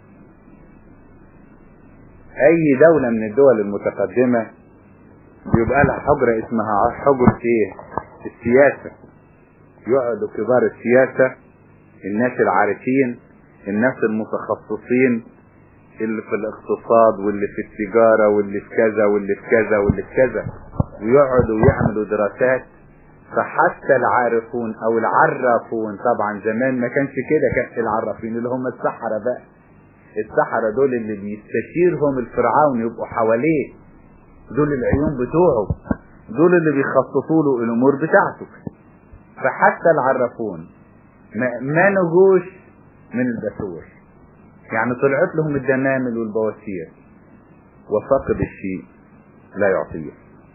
اي دولة من الدول المتقدمة بيبقى لها حجرة اسمها حجرة ايه السياسة يقعدوا كبار السياسة الناس العارفين الناس المتخصصين اللي في الاقتصاد واللي في التجارة واللي في كذا واللي في كذا واللي في كذا ويقعدوا يعملوا دراسات فحتى العارفون او العرافون طبعا زمان ما كانش كده كان العرافين اللي هم السحرة بقى السحرة دول اللي بيستشيرهم الفرعون يبقوا حواليه دول العيون بتوعه دول اللي بيخصصوا له الامور بتاعته فحتى العرافون ما, ما نجوش من البثور يعني طلعت لهم الدمامل والبواسير وفقد الشيء لا يعطيه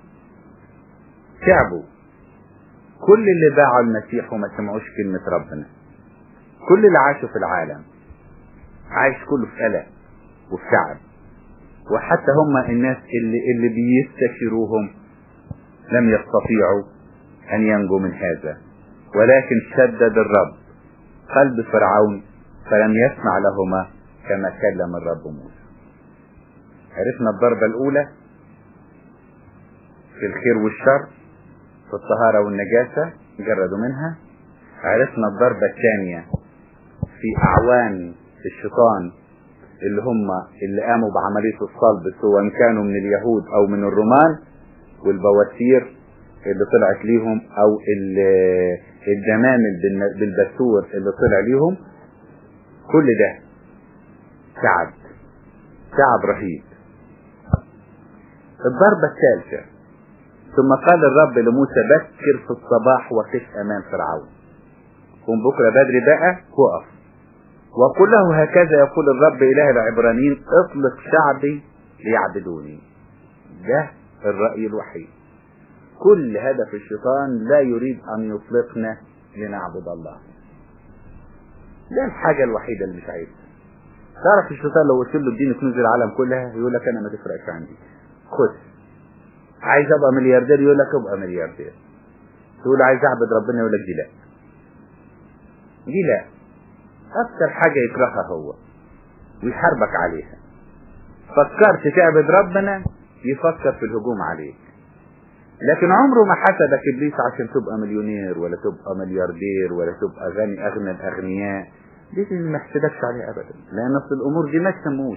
تعبوا كل اللي باعوا المسيح وما سمعوش كلمة ربنا كل اللي عاشوا في العالم عايش كله في قلق وفي تعب وحتى هم الناس اللي اللي بيستشيروهم لم يستطيعوا ان ينجوا من هذا ولكن شدد الرب قلب فرعون فلم يسمع لهما كما كلم الرب موسى عرفنا الضربة الأولى في الخير والشر في الطهارة والنجاسة جردوا منها عرفنا الضربة الثانية في أعوان الشيطان اللي هم اللي قاموا بعملية الصلب سواء كانوا من اليهود أو من الرومان والبواسير اللي طلعت ليهم أو الدمامل بالبثور اللي طلع ليهم كل ده تعب تعب رهيب الضربة الثالثة ثم قال الرب لموسى بكر في الصباح وقف امام فرعون قم بكره بدري بقى وقف وقل له هكذا يقول الرب اله العبرانيين اطلق شعبي ليعبدوني ده الرأي الوحيد كل هدف الشيطان لا يريد ان يطلقنا لنعبد الله ده الحاجة الوحيدة اللي مش عايزها تعرف الشيطان لو قلت له اديني كنوز العالم كلها يقول لك انا ما تفرقش عندي خد عايز ابقى ملياردير يقول لك ابقى ملياردير تقول عايز اعبد ربنا يقول لك دي لا دي لا اكتر حاجة يكرهها هو ويحاربك عليها فكرت تعبد ربنا يفكر في الهجوم عليك لكن عمره ما حسدك ابليس عشان تبقى مليونير ولا تبقى ملياردير ولا تبقى غني اغنى الاغنياء دي ما يحسدكش عليها ابدا لان اصل الامور دي ما تسموش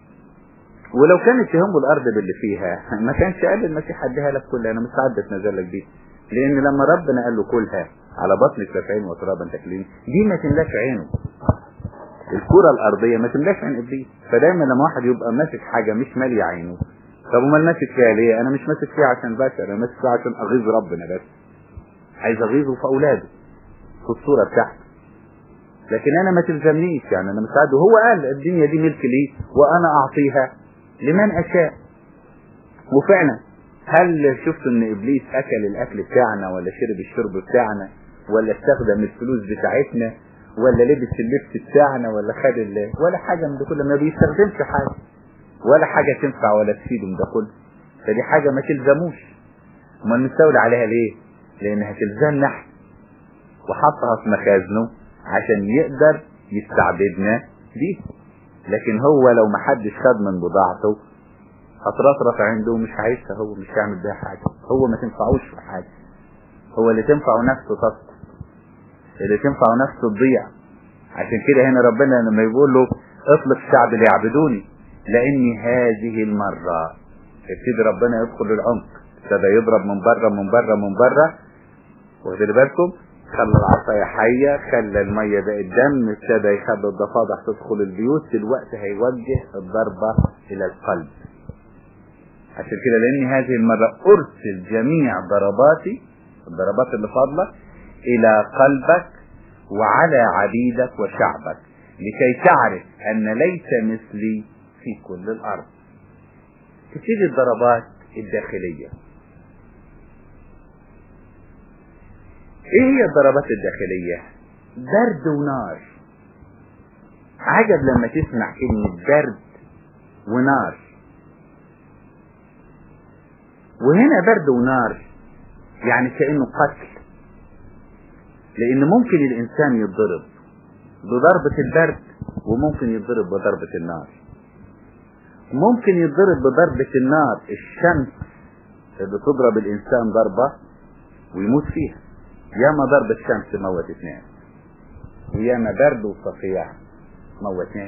ولو كانت تهمه الارض باللي فيها ما كانش قال المسيح اديها لك كلها انا مستعد اتنزل لك دي لان لما ربنا قال له كلها على بطن سبعين وترابا تكلين دي ما تملاش عينه الكرة الارضية ما تملاش عين ابليس فدايما لما واحد يبقى ماسك حاجة مش مالية عينه طب امال ماسك فيها ليه انا مش ماسك فيها عشان بشر انا ماسك فيها عشان اغيظ ربنا بس عايز اغيظه في اولاده في الصورة بتاعته لكن انا ما تلزمنيش يعني انا مساعده هو قال الدنيا دي ملك لي وانا اعطيها لمن اشاء وفعلا هل شفت ان ابليس اكل الاكل بتاعنا ولا شرب الشرب بتاعنا ولا استخدم الفلوس بتاعتنا ولا لبس اللبس بتاعنا ولا خد الله ولا حاجة من ده كله ما بيستخدمش حاجة ولا حاجة تنفع ولا تفيده من ده كله فدي حاجة ما تلزموش امال نستولي عليها ليه لانها تلزمنا احنا وحطها في مخازنه عشان يقدر يستعبدنا دي لكن هو لو ما حدش خد من بضاعته هترطرط عنده ومش عايزها هو مش هيعمل بيها حاجة هو ما تنفعوش في حاجة هو اللي تنفعه نفسه تسقط اللي تنفعه نفسه تضيع عشان كده هنا ربنا لما يقول له اطلق الشعب ليعبدوني لاني هذه المرة ابتدي ربنا يدخل العمق ابتدى يضرب من بره من بره من بره واخدين بالكم خلى العصاية حية خلى المية بقت دم ابتدى يخلي الضفادع تدخل البيوت دلوقتي هيوجه الضربة الى القلب عشان كده لاني هذه المرة ارسل جميع ضرباتي الضربات اللي فاضلة الى قلبك وعلى عبيدك وشعبك لكي تعرف أن ليس مثلي في كل الأرض تبتدي الضربات الداخلية ايه هي الضربات الداخلية برد ونار عجب لما تسمع كلمة برد ونار وهنا برد ونار يعني كأنه قتل لأن ممكن الإنسان يتضرب بضربة البرد وممكن يتضرب بضربة النار ممكن يتضرب بضربة النار الشمس اللي تضرب الإنسان ضربة ويموت فيها ياما ضربة شمس موت اثنين وياما برد وصفيع موت اثنين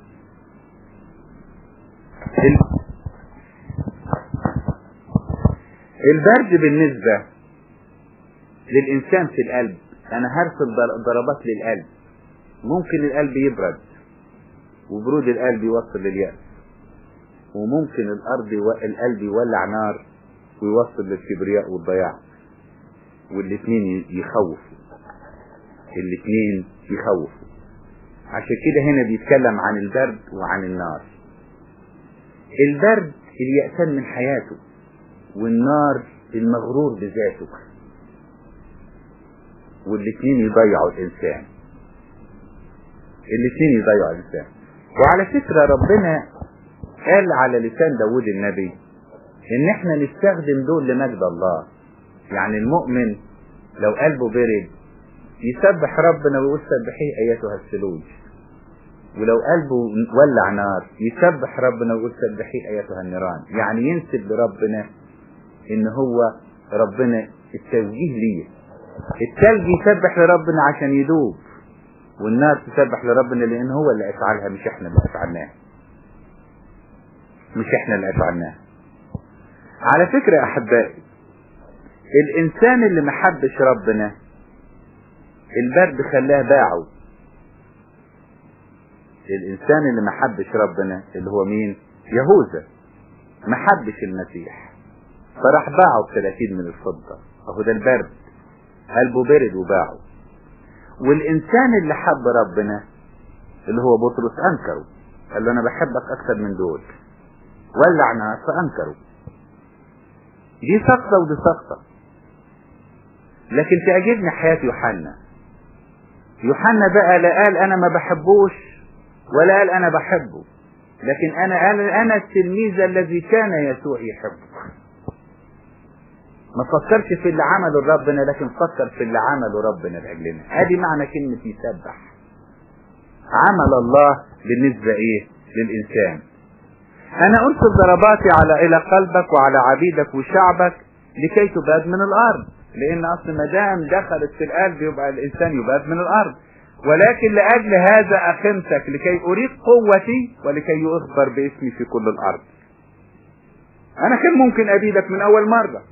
البرد بالنسبة للإنسان في القلب أنا هرسل ضربات للقلب ممكن القلب يبرد وبرود القلب يوصل لليأس وممكن الأرض و... القلب يولع نار ويوصل للكبرياء والضياع والاثنين يخوفوا الاثنين يخوفوا عشان كده هنا بيتكلم عن البرد وعن النار البرد اليأسان من حياته والنار المغرور بذاته والاثنين يضيعوا الإنسان الاثنين يضيعوا الإنسان وعلى فكرة ربنا قال على لسان داود النبي ان احنا نستخدم دول لمجد الله يعني المؤمن لو قلبه برد يسبح ربنا ويقول سبحيه ايتها الثلوج ولو قلبه ولع نار يسبح ربنا ويقول سبحيه ايتها النيران يعني ينسب لربنا ان هو ربنا التوجيه ليه التلج يسبح لربنا عشان يدوب والنار تسبح لربنا لان هو اللي افعلها مش احنا اللي افعلناها مش احنا اللي افعلناها على فكرة يا احبائي الانسان اللي ما حبش ربنا البرد خلاه باعه الانسان اللي ما حبش ربنا اللي هو مين يهوذا ما حبش المسيح فراح باعه ب 30 من الفضة اهو ده البرد قلبه برد وباعه والانسان اللي حب ربنا اللي هو بطرس انكره قال له انا بحبك اكثر من دول ولع نار فانكره دي سقطة ودي سقطة لكن تعجبني حياة يوحنا يوحنا بقى لا قال انا ما بحبوش ولا قال انا بحبه لكن انا قال انا التلميذ الذي كان يسوع يحبه ما فكرش في اللي عمله ربنا لكن فكر في اللي عمله ربنا لاجلنا ادي معنى كلمة يسبح عمل الله بالنسبة ايه للانسان انا ارسل ضرباتي على الى قلبك وعلى عبيدك وشعبك لكي تباد من الارض لان اصل ما دام دخلت في القلب يبقى الانسان يباد من الارض ولكن لاجل هذا اقمتك لكي اريد قوتي ولكي اخبر باسمي في كل الارض انا كان ممكن ابيدك من اول مرة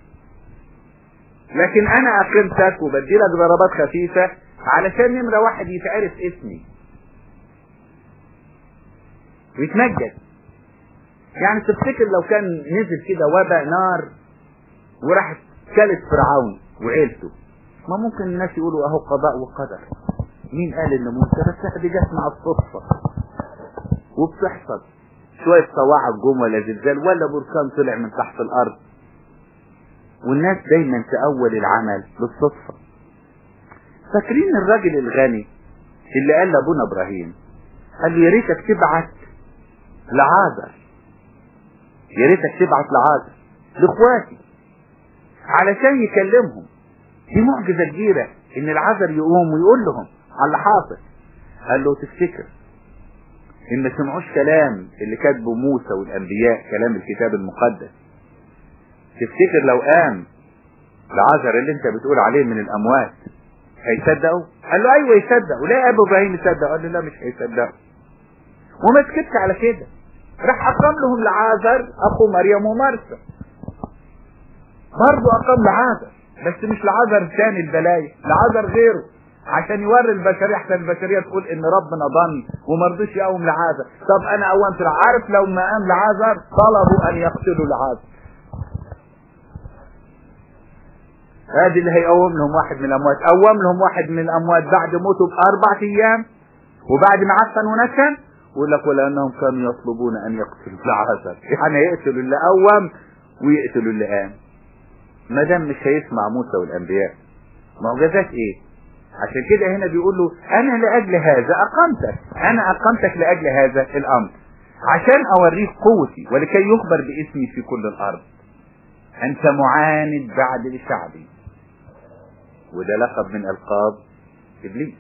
لكن انا اقمتك وبدي لك ضربات خفيفة علشان نمرة واحد يتعرف اسمي ويتمجد يعني تفتكر لو كان نزل كده وباء نار وراحت كلت فرعون وعيلته ما ممكن الناس يقولوا اهو قضاء وقدر مين قال ان موسى بس دي جت مع الصدفة وبتحصل شوية صواعق جم ولا زلزال ولا بركان طلع من تحت الارض والناس دايما تأول العمل بالصدفة فاكرين الراجل الغني اللي قال لابونا ابراهيم قال له يا ريتك تبعت لعازر يا ريتك تبعت لعازر لاخواتي علشان يكلمهم دي معجزة كبيرة ان العذر يقوم ويقول لهم على اللي حاصل قال له تفتكر ان ما سمعوش كلام اللي كاتبه موسى والانبياء كلام الكتاب المقدس تفتكر لو قام العذر اللي انت بتقول عليه من الاموات هيصدقوا قال له ايوه يصدقوا لا ابو ابراهيم يصدق قال له لا مش هيصدقوا وما سكتش على كده راح اقام لهم لعازر اخو مريم ومرسى برضه اقام لعازر بس مش لعازر ثاني البلايا لعازر غيره عشان يوري البشريه احسن البشريه تقول ان ربنا ضن وما رضيش يقوم لعازر طب انا قومت عارف لو ما قام لعازر طلبوا ان يقتلوا لعازر هذه اللي هيقوم لهم واحد من الاموات قوم لهم واحد من الاموات بعد موته باربع ايام وبعد ما عفن ونكن يقول لك ولانهم كانوا يطلبون ان يقتلوا العازر يعني يقتلوا اللي قوم ويقتلوا اللي قام ما دام مش هيسمع موسى والانبياء معجزات ايه عشان كده هنا بيقول له انا لاجل هذا اقمتك انا اقمتك لاجل هذا الامر عشان اوريك قوتي ولكي يخبر باسمي في كل الارض انت معاند بعد لشعبي وده لقب من القاب ابليس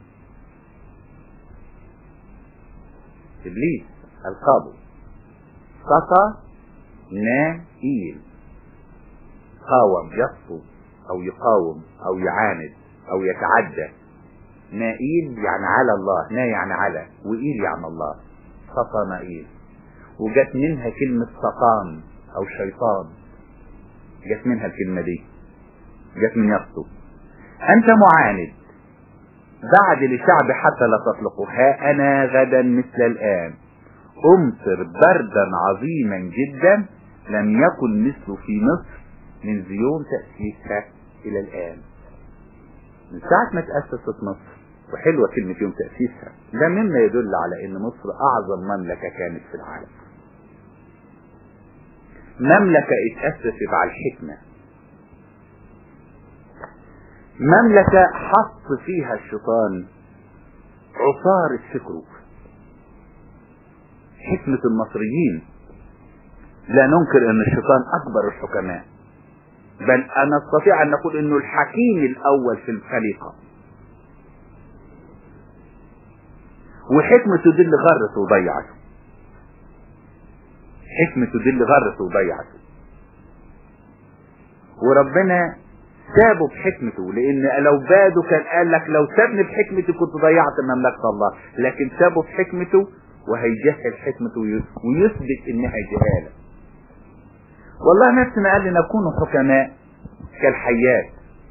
ابليس القابه سطى نائل قاوم يسطو او يقاوم او يعاند او يتعدى نائل يعني على الله نا يعني على وإيل يعني الله سطى نائل وجت منها كلمة سطان او شيطان جت منها الكلمة دي جت من يسطو انت معاند بعد لشعب حتى لا تطلقوا ها انا غدا مثل الان امطر بردا عظيما جدا لم يكن مثله في مصر من يوم تأسيسها الى الان من ساعة ما تأسست مصر وحلوة كلمة يوم تأسيسها ده مما يدل على ان مصر اعظم مملكة كانت في العالم مملكة اتأسست على الحكمة مملكة حط فيها الشيطان عصارة فكره حكمة المصريين لا ننكر ان الشيطان اكبر الحكماء بل انا استطيع ان نقول انه الحكيم الاول في الخليقة وحكمته دي اللي غرته وضيعته حكمته دي اللي غرته وضيعته وربنا سابه بحكمته لان لو باده كان قال لك لو سابني بحكمتي كنت ضيعت مملكة الله لكن سابه بحكمته وهيجهل حكمته ويثبت انها جهالة والله نفسنا قال لنا كونوا حكماء كالحيات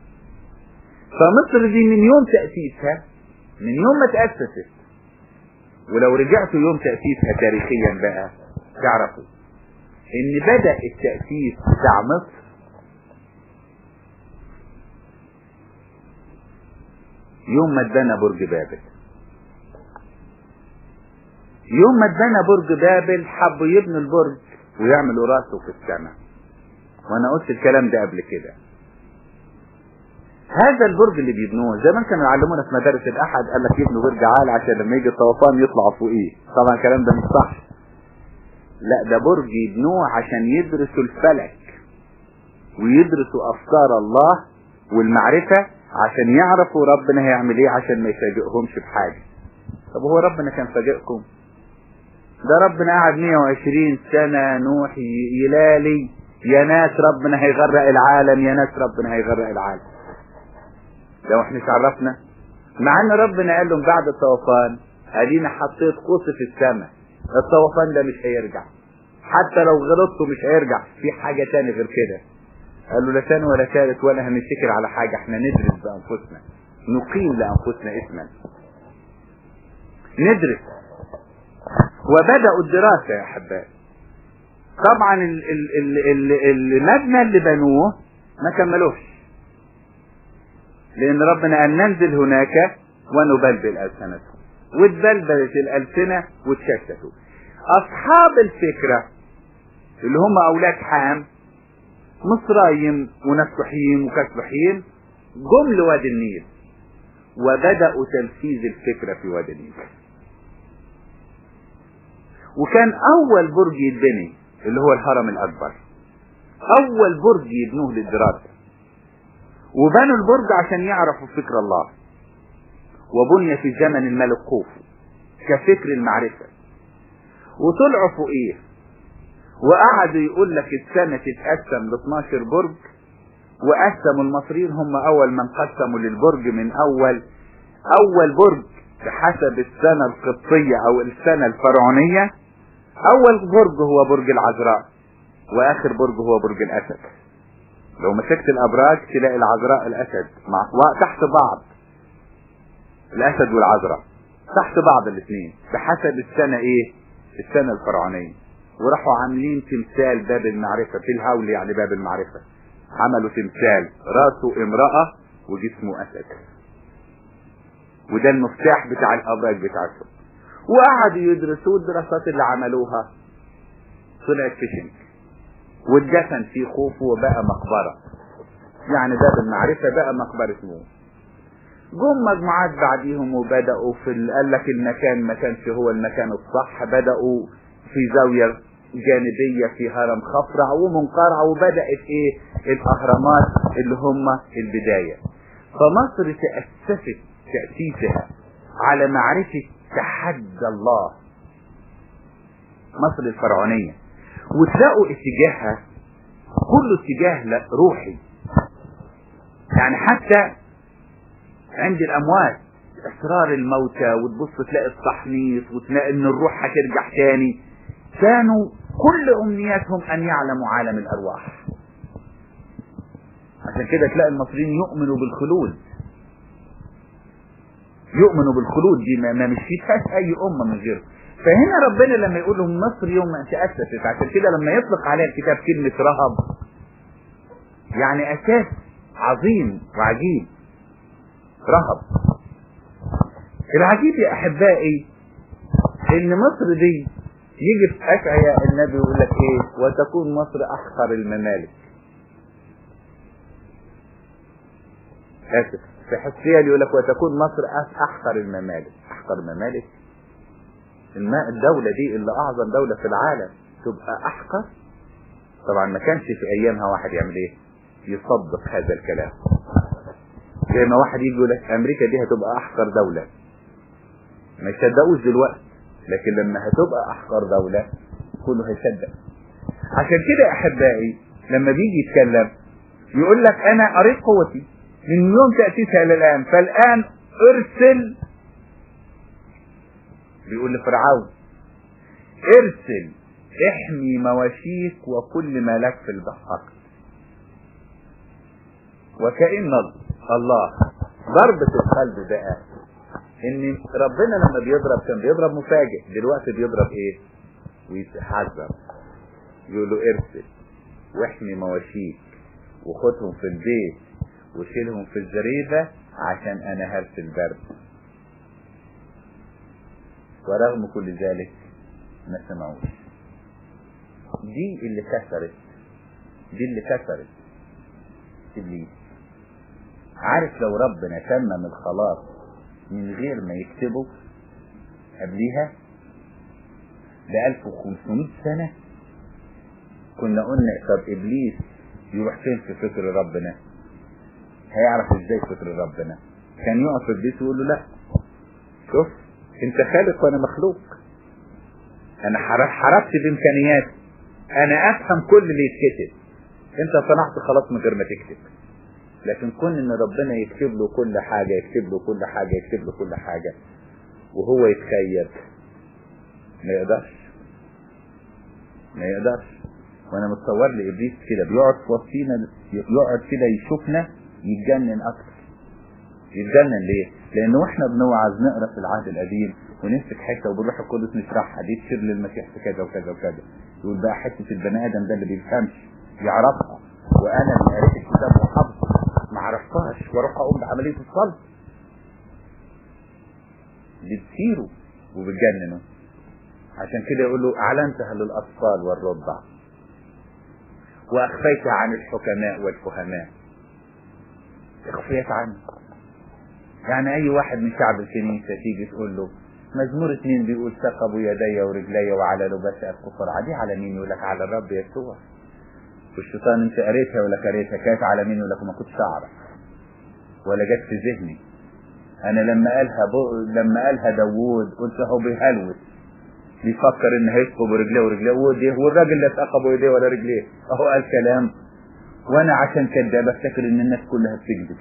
فمصر دي من يوم تأسيسها من يوم ما تأسست ولو رجعتوا يوم تأسيسها تاريخيا بقى تعرفوا ان بدأ التأسيس بتاع مصر يوم ما اتبنى برج بابل يوم ما اتبنى برج بابل حبوا يبنوا البرج ويعملوا راسه في السماء وانا قلت الكلام ده قبل كده هذا البرج اللي بيبنوه زمان كانوا يعلمونا في مدارس الاحد قال لك يبنوا برج عالي عشان لما يجي الطوفان يطلع فوقيه طبعا الكلام ده مش صح لا ده برج يبنوه عشان يدرسوا الفلك ويدرسوا افكار الله والمعرفة عشان يعرفوا ربنا هيعمل ايه عشان ما يفاجئهمش بحاجة طب هو ربنا كان فاجئكم ده ربنا قعد 120 سنة نوح يلالي يا ناس ربنا هيغرق العالم يا ناس ربنا هيغرق العالم لو احنا مش عرفنا مع ان ربنا قال لهم بعد الطوفان ادينا حطيت قوس في السماء الطوفان ده مش هيرجع حتى لو غلطتوا مش هيرجع في حاجة تاني غير كده قال له لا تاني ولا ثالث ولا هنفتكر على حاجة احنا ندرس بأنفسنا نقيم لأنفسنا اسما ندرس وبدأوا الدراسة يا أحبائي طبعا ال- ال- ال- ال- المبنى اللي بنوه ما كملوش لأن ربنا قال ننزل هناك ونبلبل ألسنتهم واتبلبلت الألسنة واتشتتوا أصحاب الفكرة اللي هم أولاد حام مصرايم ونفسحيم وكسبحيم جم لوادي النيل وبدأوا تنفيذ الفكرة في وادي النيل وكان أول برج يتبني اللي هو الهرم الأكبر أول برج يبنوه للدراسة وبنوا البرج عشان يعرفوا فكر الله وبني في زمن الملك خوفو كفكر المعرفة وطلعوا فوقيه وقعدوا يقول لك السنة تتقسم ل 12 برج وقسموا المصريين هم أول من قسموا للبرج من أول أول برج بحسب السنة القبطية أو السنة الفرعونية أول برج هو برج العذراء وآخر برج هو برج الأسد لو مسكت الأبراج تلاقي العذراء الأسد مع تحت بعض الأسد والعذراء تحت بعض الاثنين بحسب السنة إيه السنة الفرعونية وراحوا عاملين تمثال باب المعرفة في الهول يعني باب المعرفة عملوا تمثال راسه امرأة وجسمه أسد وده المفتاح بتاع الابراج بتاعتهم وقعدوا يدرسوا الدراسات اللي عملوها طلعت في شنك واتدفن في خوفه وبقى مقبرة يعني ده بالمعرفة بقى مقبرة موسى جم مجموعات بعديهم وبدأوا في ال- قال لك المكان ما كانش هو المكان الصح بدأوا في زاوية جانبية في هرم خفرع ومنقرع وبدأت ايه الاهرامات اللي هم البداية فمصر تأسست تأسيسها على معرفة تحدى الله مصر الفرعونية وتلاقوا اتجاهها كله اتجاه لا- روحي يعني حتى عند الاموات اسرار الموتى وتبص تلاقي التحنيط وتلاقي ان الروح هترجع تاني كانوا كل امنياتهم ان يعلموا عالم الارواح عشان كده تلاقي المصريين يؤمنوا بالخلود يؤمنوا بالخلود دي ما, ما مش فيهاش اي امه من غيره فهنا ربنا لما يقول لهم مصر يوم ما تاسست عشان كده لما يطلق عليها الكتاب كلمه رهب يعني اساس عظيم وعجيب رهب العجيب يا احبائي ان مصر دي يجي في اشعياء النبي يقول لك ايه وتكون مصر احقر الممالك اسف في حسيال يقول لك وتكون مصر أح- احقر الممالك احقر الممالك الماء الدولة دي اللي اعظم دولة في العالم تبقى احقر طبعا ما كانش في ايامها واحد يعمل ايه يصدق هذا الكلام زي ما واحد يجي يقول لك امريكا دي هتبقى احقر دولة ما يصدقوش دلوقتي لكن لما هتبقى احقر دولة كله هيصدق عشان كده يا احبائي لما بيجي يتكلم يقول لك انا قريت قوتي من يوم تأسيسها الى الان فالان ارسل بيقول لفرعون ارسل احمي مواشيك وكل ما لك في البحر وكأن الله ضربة القلب بقى ان ربنا لما بيضرب كان بيضرب مفاجئ دلوقتي بيضرب ايه ويتحذر يقول له ارسل واحمي مواشيك وخدهم في البيت وشيلهم في الزريبة عشان انا هرسل برد ورغم كل ذلك ما سمعوش دي اللي كسرت دي اللي كسرت ابليس عارف لو ربنا تمم الخلاص من غير ما يكتبه قبليها ب 1500 سنة كنا قلنا طب ابليس يروح فين في فكر ربنا هيعرف ازاي فكر ربنا كان يقف ابليس ويقول له لا شوف انت خالق وانا مخلوق انا حر- حركت بامكانياتي انا افهم كل اللي يتكتب انت صنعت خلاص من غير ما تكتب لكن كون ان ربنا يكتب له كل حاجة يكتب له كل حاجة يكتب له كل حاجة وهو يتخيل ما يقدرش ما يقدرش وانا متصور لي ابليس كده بيقعد في وسطينا يقعد كده يشوفنا يتجنن اكتر يتجنن ليه؟ لان واحنا بنوعظ نقرا في العهد القديم ونمسك حته وبالروح القدس نشرحها دي تشير للمسيح في كذا وكذا وكذا يقول بقى حته البني ادم ده اللي بيفهمش يعرفها وانا اللي قريت الكتاب وحافظه ما عرفتهاش واروح اقوم بعمليه الصلب بتثيره وبتجننه عشان كده يقول له اعلنتها للاطفال والرضع واخفيتها عن الحكماء والفهماء اخفيت عنه يعني اي واحد من شعب الكنيسة تيجي تقول له مزمور اتنين بيقول ثقبوا يدي ورجلي وعلى لباس الكفر دي على مين يقول لك على الرب يسوع والشيطان انت قريتها ولا قريتها كانت على مين يقول لك ما كنتش اعرف ولا جت في ذهني انا لما قالها بو... لما قالها داوود قلت اهو بيهلوس بيفكر ان هيثقب رجليه ورجليه وديه والراجل لا ثقبوا يديه ولا رجليه اهو قال كلام وانا عشان كده بفتكر ان الناس كلها بتكذب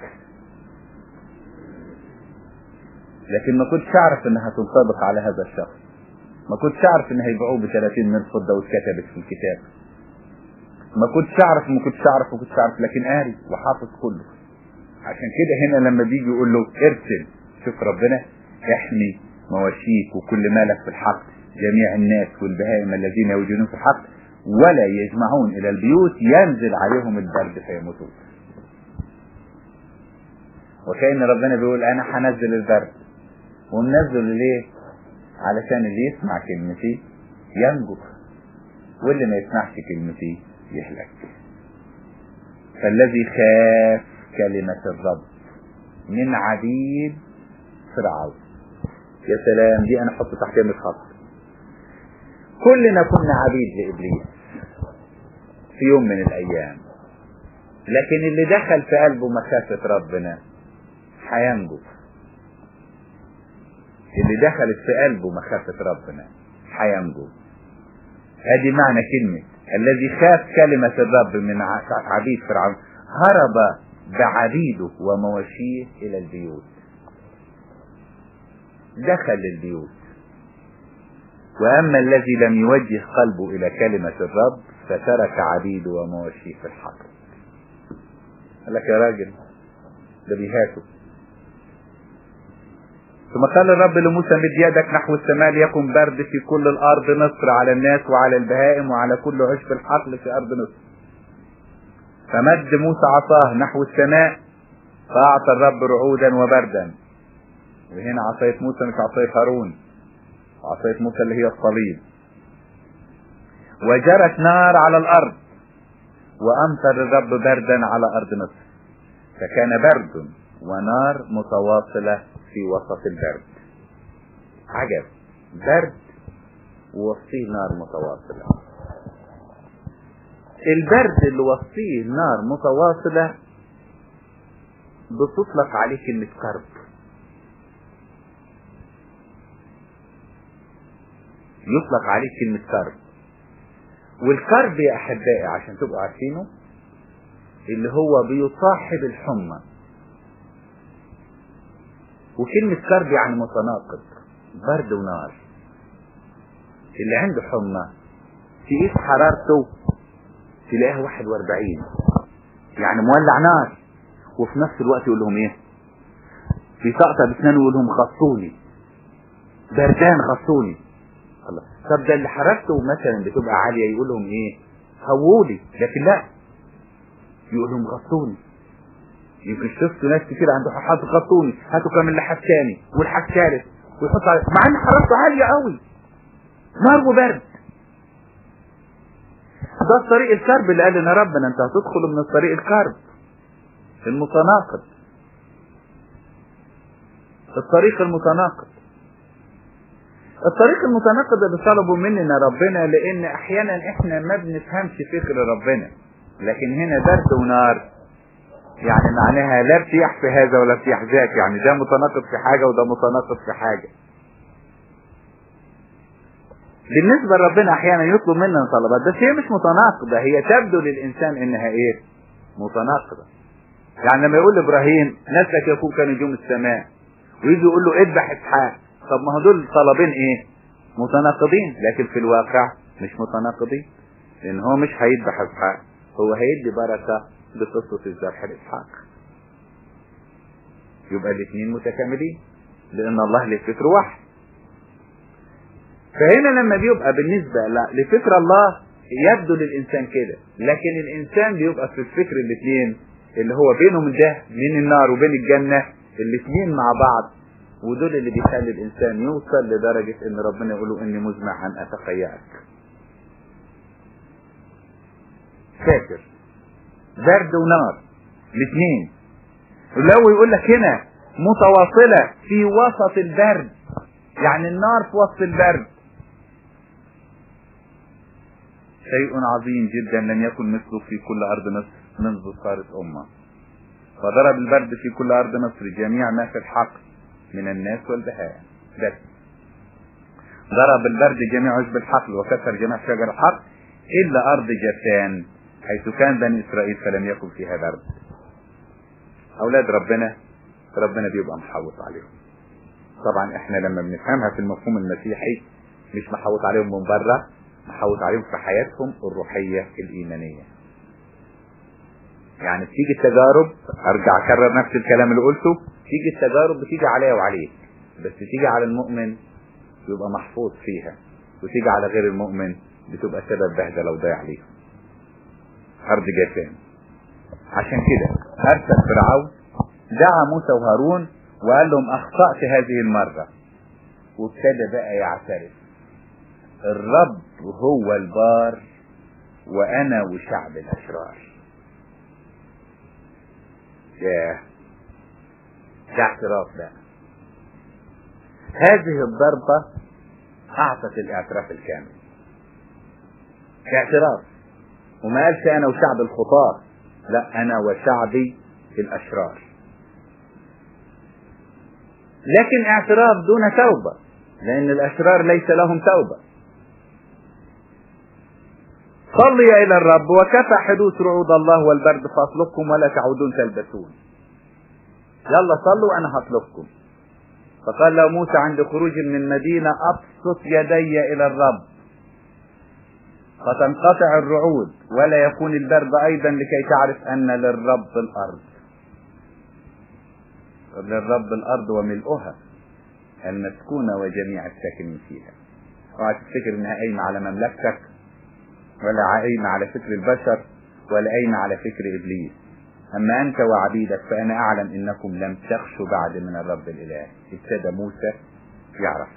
لكن ما كنتش اعرف انها تنطبق على هذا الشخص ما كنتش اعرف ان هيبيعوه ب 30 من فضه واتكتبت في الكتاب ما كنتش اعرف ما كنتش اعرف ما كنتش اعرف لكن قاري وحافظ كله عشان كده هنا لما بيجي يقول له ارسل شوف ربنا احمي مواشيك وكل مالك في الحق جميع الناس والبهائم الذين يوجدون في الحق ولا يجمعون الى البيوت ينزل عليهم البرد فيموتون وكأن ربنا بيقول انا هنزل البرد ومنزل ليه علشان اللي يسمع كلمتي ينجو واللي ما يسمعش كلمتي يهلك فالذي خاف كلمة الرب من عبيد فرعون يا سلام دي انا احط تحتها خط كلنا كنا عبيد لابليس في يوم من الايام لكن اللي دخل في قلبه مخافة ربنا هينجو اللي دخلت في قلبه مخافة ربنا هينجو ادي معنى كلمة الذي خاف كلمة الرب من عبيد فرعون هرب بعبيده ومواشيه الى البيوت دخل البيوت واما الذي لم يوجه قلبه الى كلمة الرب فترك عبيده ومواشيه في الحقل قال لك يا راجل ده بيهاتوا ثم قال الرب لموسى مد يدك نحو السماء ليكن برد في كل الارض مصر على الناس وعلى البهائم وعلى كل عشب الحقل في ارض مصر فمد موسى عصاه نحو السماء فاعطى الرب رعودا وبردا وهنا عصاية موسى مش عصاية هارون عصاية موسى اللي هي الصليب وجرت نار على الارض وامطر الرب بردا على ارض مصر فكان برد ونار متواصلة في وسط البرد عجب برد ووسطيه نار متواصلة البرد اللي وسطيه نار متواصلة بتطلق عليه كلمة كرب يطلق عليه كلمة كرب والكرب يا أحبائي عشان تبقوا عارفينه اللي هو بيصاحب الحمى وكلمة كرب يعني متناقض برد ونار اللي عنده حمى تقيس حرارته تلاقيها 41 يعني مولع نار وفي نفس الوقت يقول لهم ايه في سقطة بسنانه يقول لهم غطوني بردان غطوني الله طب ده اللي حرارته مثلا بتبقى عالية يقول لهم ايه هوولي لكن لا يقول لهم غطوني يمكن شفت ناس كتير عنده حاجات غطوني هاتوا كمان لحاف تاني والحاف ثالث ويحط عليه مع ان حرارته عالية قوي نار وبرد ده الطريق الكرب اللي قال لنا ربنا انت هتدخل من الطريق الكرب المتناقض الطريق المتناقض الطريق المتناقض اللي طلبوا مننا ربنا لان احيانا احنا ما بنفهمش فكر ربنا لكن هنا برد ونار يعني معناها لا ارتياح في هذا ولا ارتياح ذاك يعني ده متناقض في حاجة وده متناقض في حاجة بالنسبة لربنا احيانا يطلب منا طلبات بس هي مش متناقضة هي تبدو للانسان انها ايه متناقضة يعني لما يقول لابراهيم نسلك يكون كنجوم السماء ويجي يقول له اذبح اسحاق طب ما هو دول طلبين ايه متناقضين لكن في الواقع مش متناقضين لان هو مش هيذبح اسحاق هو هيدي بركة بقصة الذبح الاسحاق يبقى الاثنين متكاملين لان الله له فكر واحد فهنا لما بيبقى بالنسبة لفكر الله يبدو للإنسان كده لكن الإنسان بيبقى في الفكر الاثنين اللي هو بينهم ده بين النار وبين الجنة الاثنين مع بعض ودول اللي بيخلي الإنسان يوصل لدرجة إن ربنا يقول له إني مزمع أن أتقيأك فاكر برد ونار الاثنين لو يقول لك هنا متواصلة في وسط البرد يعني النار في وسط البرد شيء عظيم جدا لم يكن مثله في كل أرض مصر منذ صارت أمة فضرب البرد في كل أرض مصر جميع ما في الحق من الناس والبهائم بس ضرب البرد جميع عشب الحقل وكسر جميع شجر الحق إلا أرض جسان حيث كان بني إسرائيل فلم يكن فيها برد أولاد ربنا ربنا بيبقى محوط عليهم طبعا احنا لما بنفهمها في المفهوم المسيحي مش محوط عليهم من بره محوط عليهم في حياتهم الروحية الإيمانية يعني بتيجي التجارب ارجع اكرر نفس الكلام اللي قلته تيجي التجارب بتيجي عليا وعليك بس تيجي على المؤمن يبقى محفوظ فيها وتيجي على غير المؤمن بتبقى سبب بهدله وضيع ليه ارض جسام عشان كده ارسل فرعون دعا موسى وهارون وقال لهم اخطأت هذه المرة وابتدى بقى يعترف الرب هو البار وانا وشعب الاشرار ياه ده اعتراف بقى هذه الضربة اعطت الاعتراف الكامل اعتراف وما قالش انا وشعب الخطاة لا انا وشعبي الاشرار لكن اعتراف دون توبة لان الاشرار ليس لهم توبة صلي الى الرب وكفى حدوث رعود الله والبرد فاطلبكم ولا تعودون تلبسون يلا صلوا وانا هطلبكم فقال له موسى عند خروج من المدينة ابسط يدي الى الرب فتنقطع الرعود ولا يكون البرد ايضا لكي تعرف ان للرب الارض للرب الارض وملؤها المسكونة وجميع الساكنين فيها اوعى تفتكر انها قايمة على مملكتك ولا قايمة على فكر البشر ولا قايمة على فكر ابليس اما انت وعبيدك فانا اعلم انكم لم تخشوا بعد من الرب الاله ابتدى موسى يعرف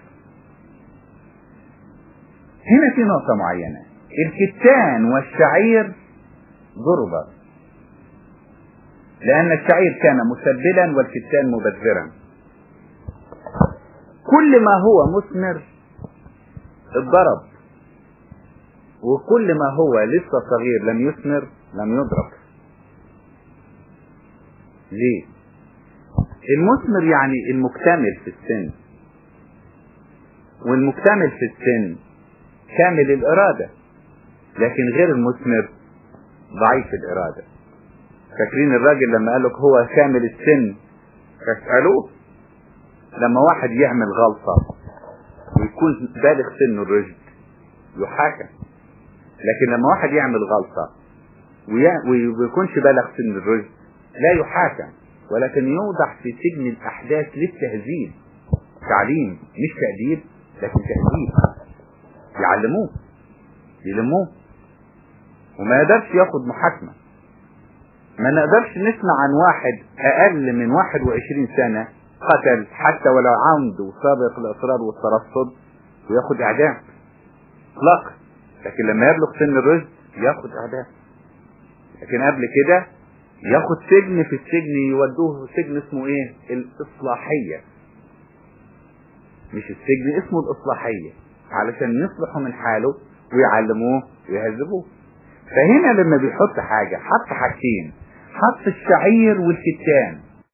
هنا في نقطة معينة الكتان والشعير ضربا لأن الشعير كان مسبلا والكتان مبذرا كل ما هو مثمر اتضرب وكل ما هو لسه صغير لم يثمر لم يضرب ليه المثمر يعني المكتمل في السن والمكتمل في السن كامل الإرادة لكن غير المثمر ضعيف الإرادة فاكرين الراجل لما قال لك هو كامل السن فاسألوه لما واحد يعمل غلطة ويكون بالغ سن الرشد يحاكم لكن لما واحد يعمل غلطة ويكونش بالغ سن الرشد لا يحاكم ولكن يوضع في سجن الأحداث للتهذيب تعليم مش تأديب لكن تهذيب يعلموه يلموه وما يقدرش ياخد محاكمة ما نقدرش نسمع عن واحد أقل من 21 سنة قتل حتى ولو عمد وسابق الإصرار والترصد وياخد إعدام إطلاقا لكن لما يبلغ سن الرشد ياخد إعدام لكن قبل كده ياخد سجن في السجن يودوه سجن اسمه ايه الإصلاحية مش السجن اسمه الإصلاحية علشان يصلحوا من حاله ويعلموه ويهذبوه فهنا لما بيحط حاجة حط حاجتين حط الشعير والكتان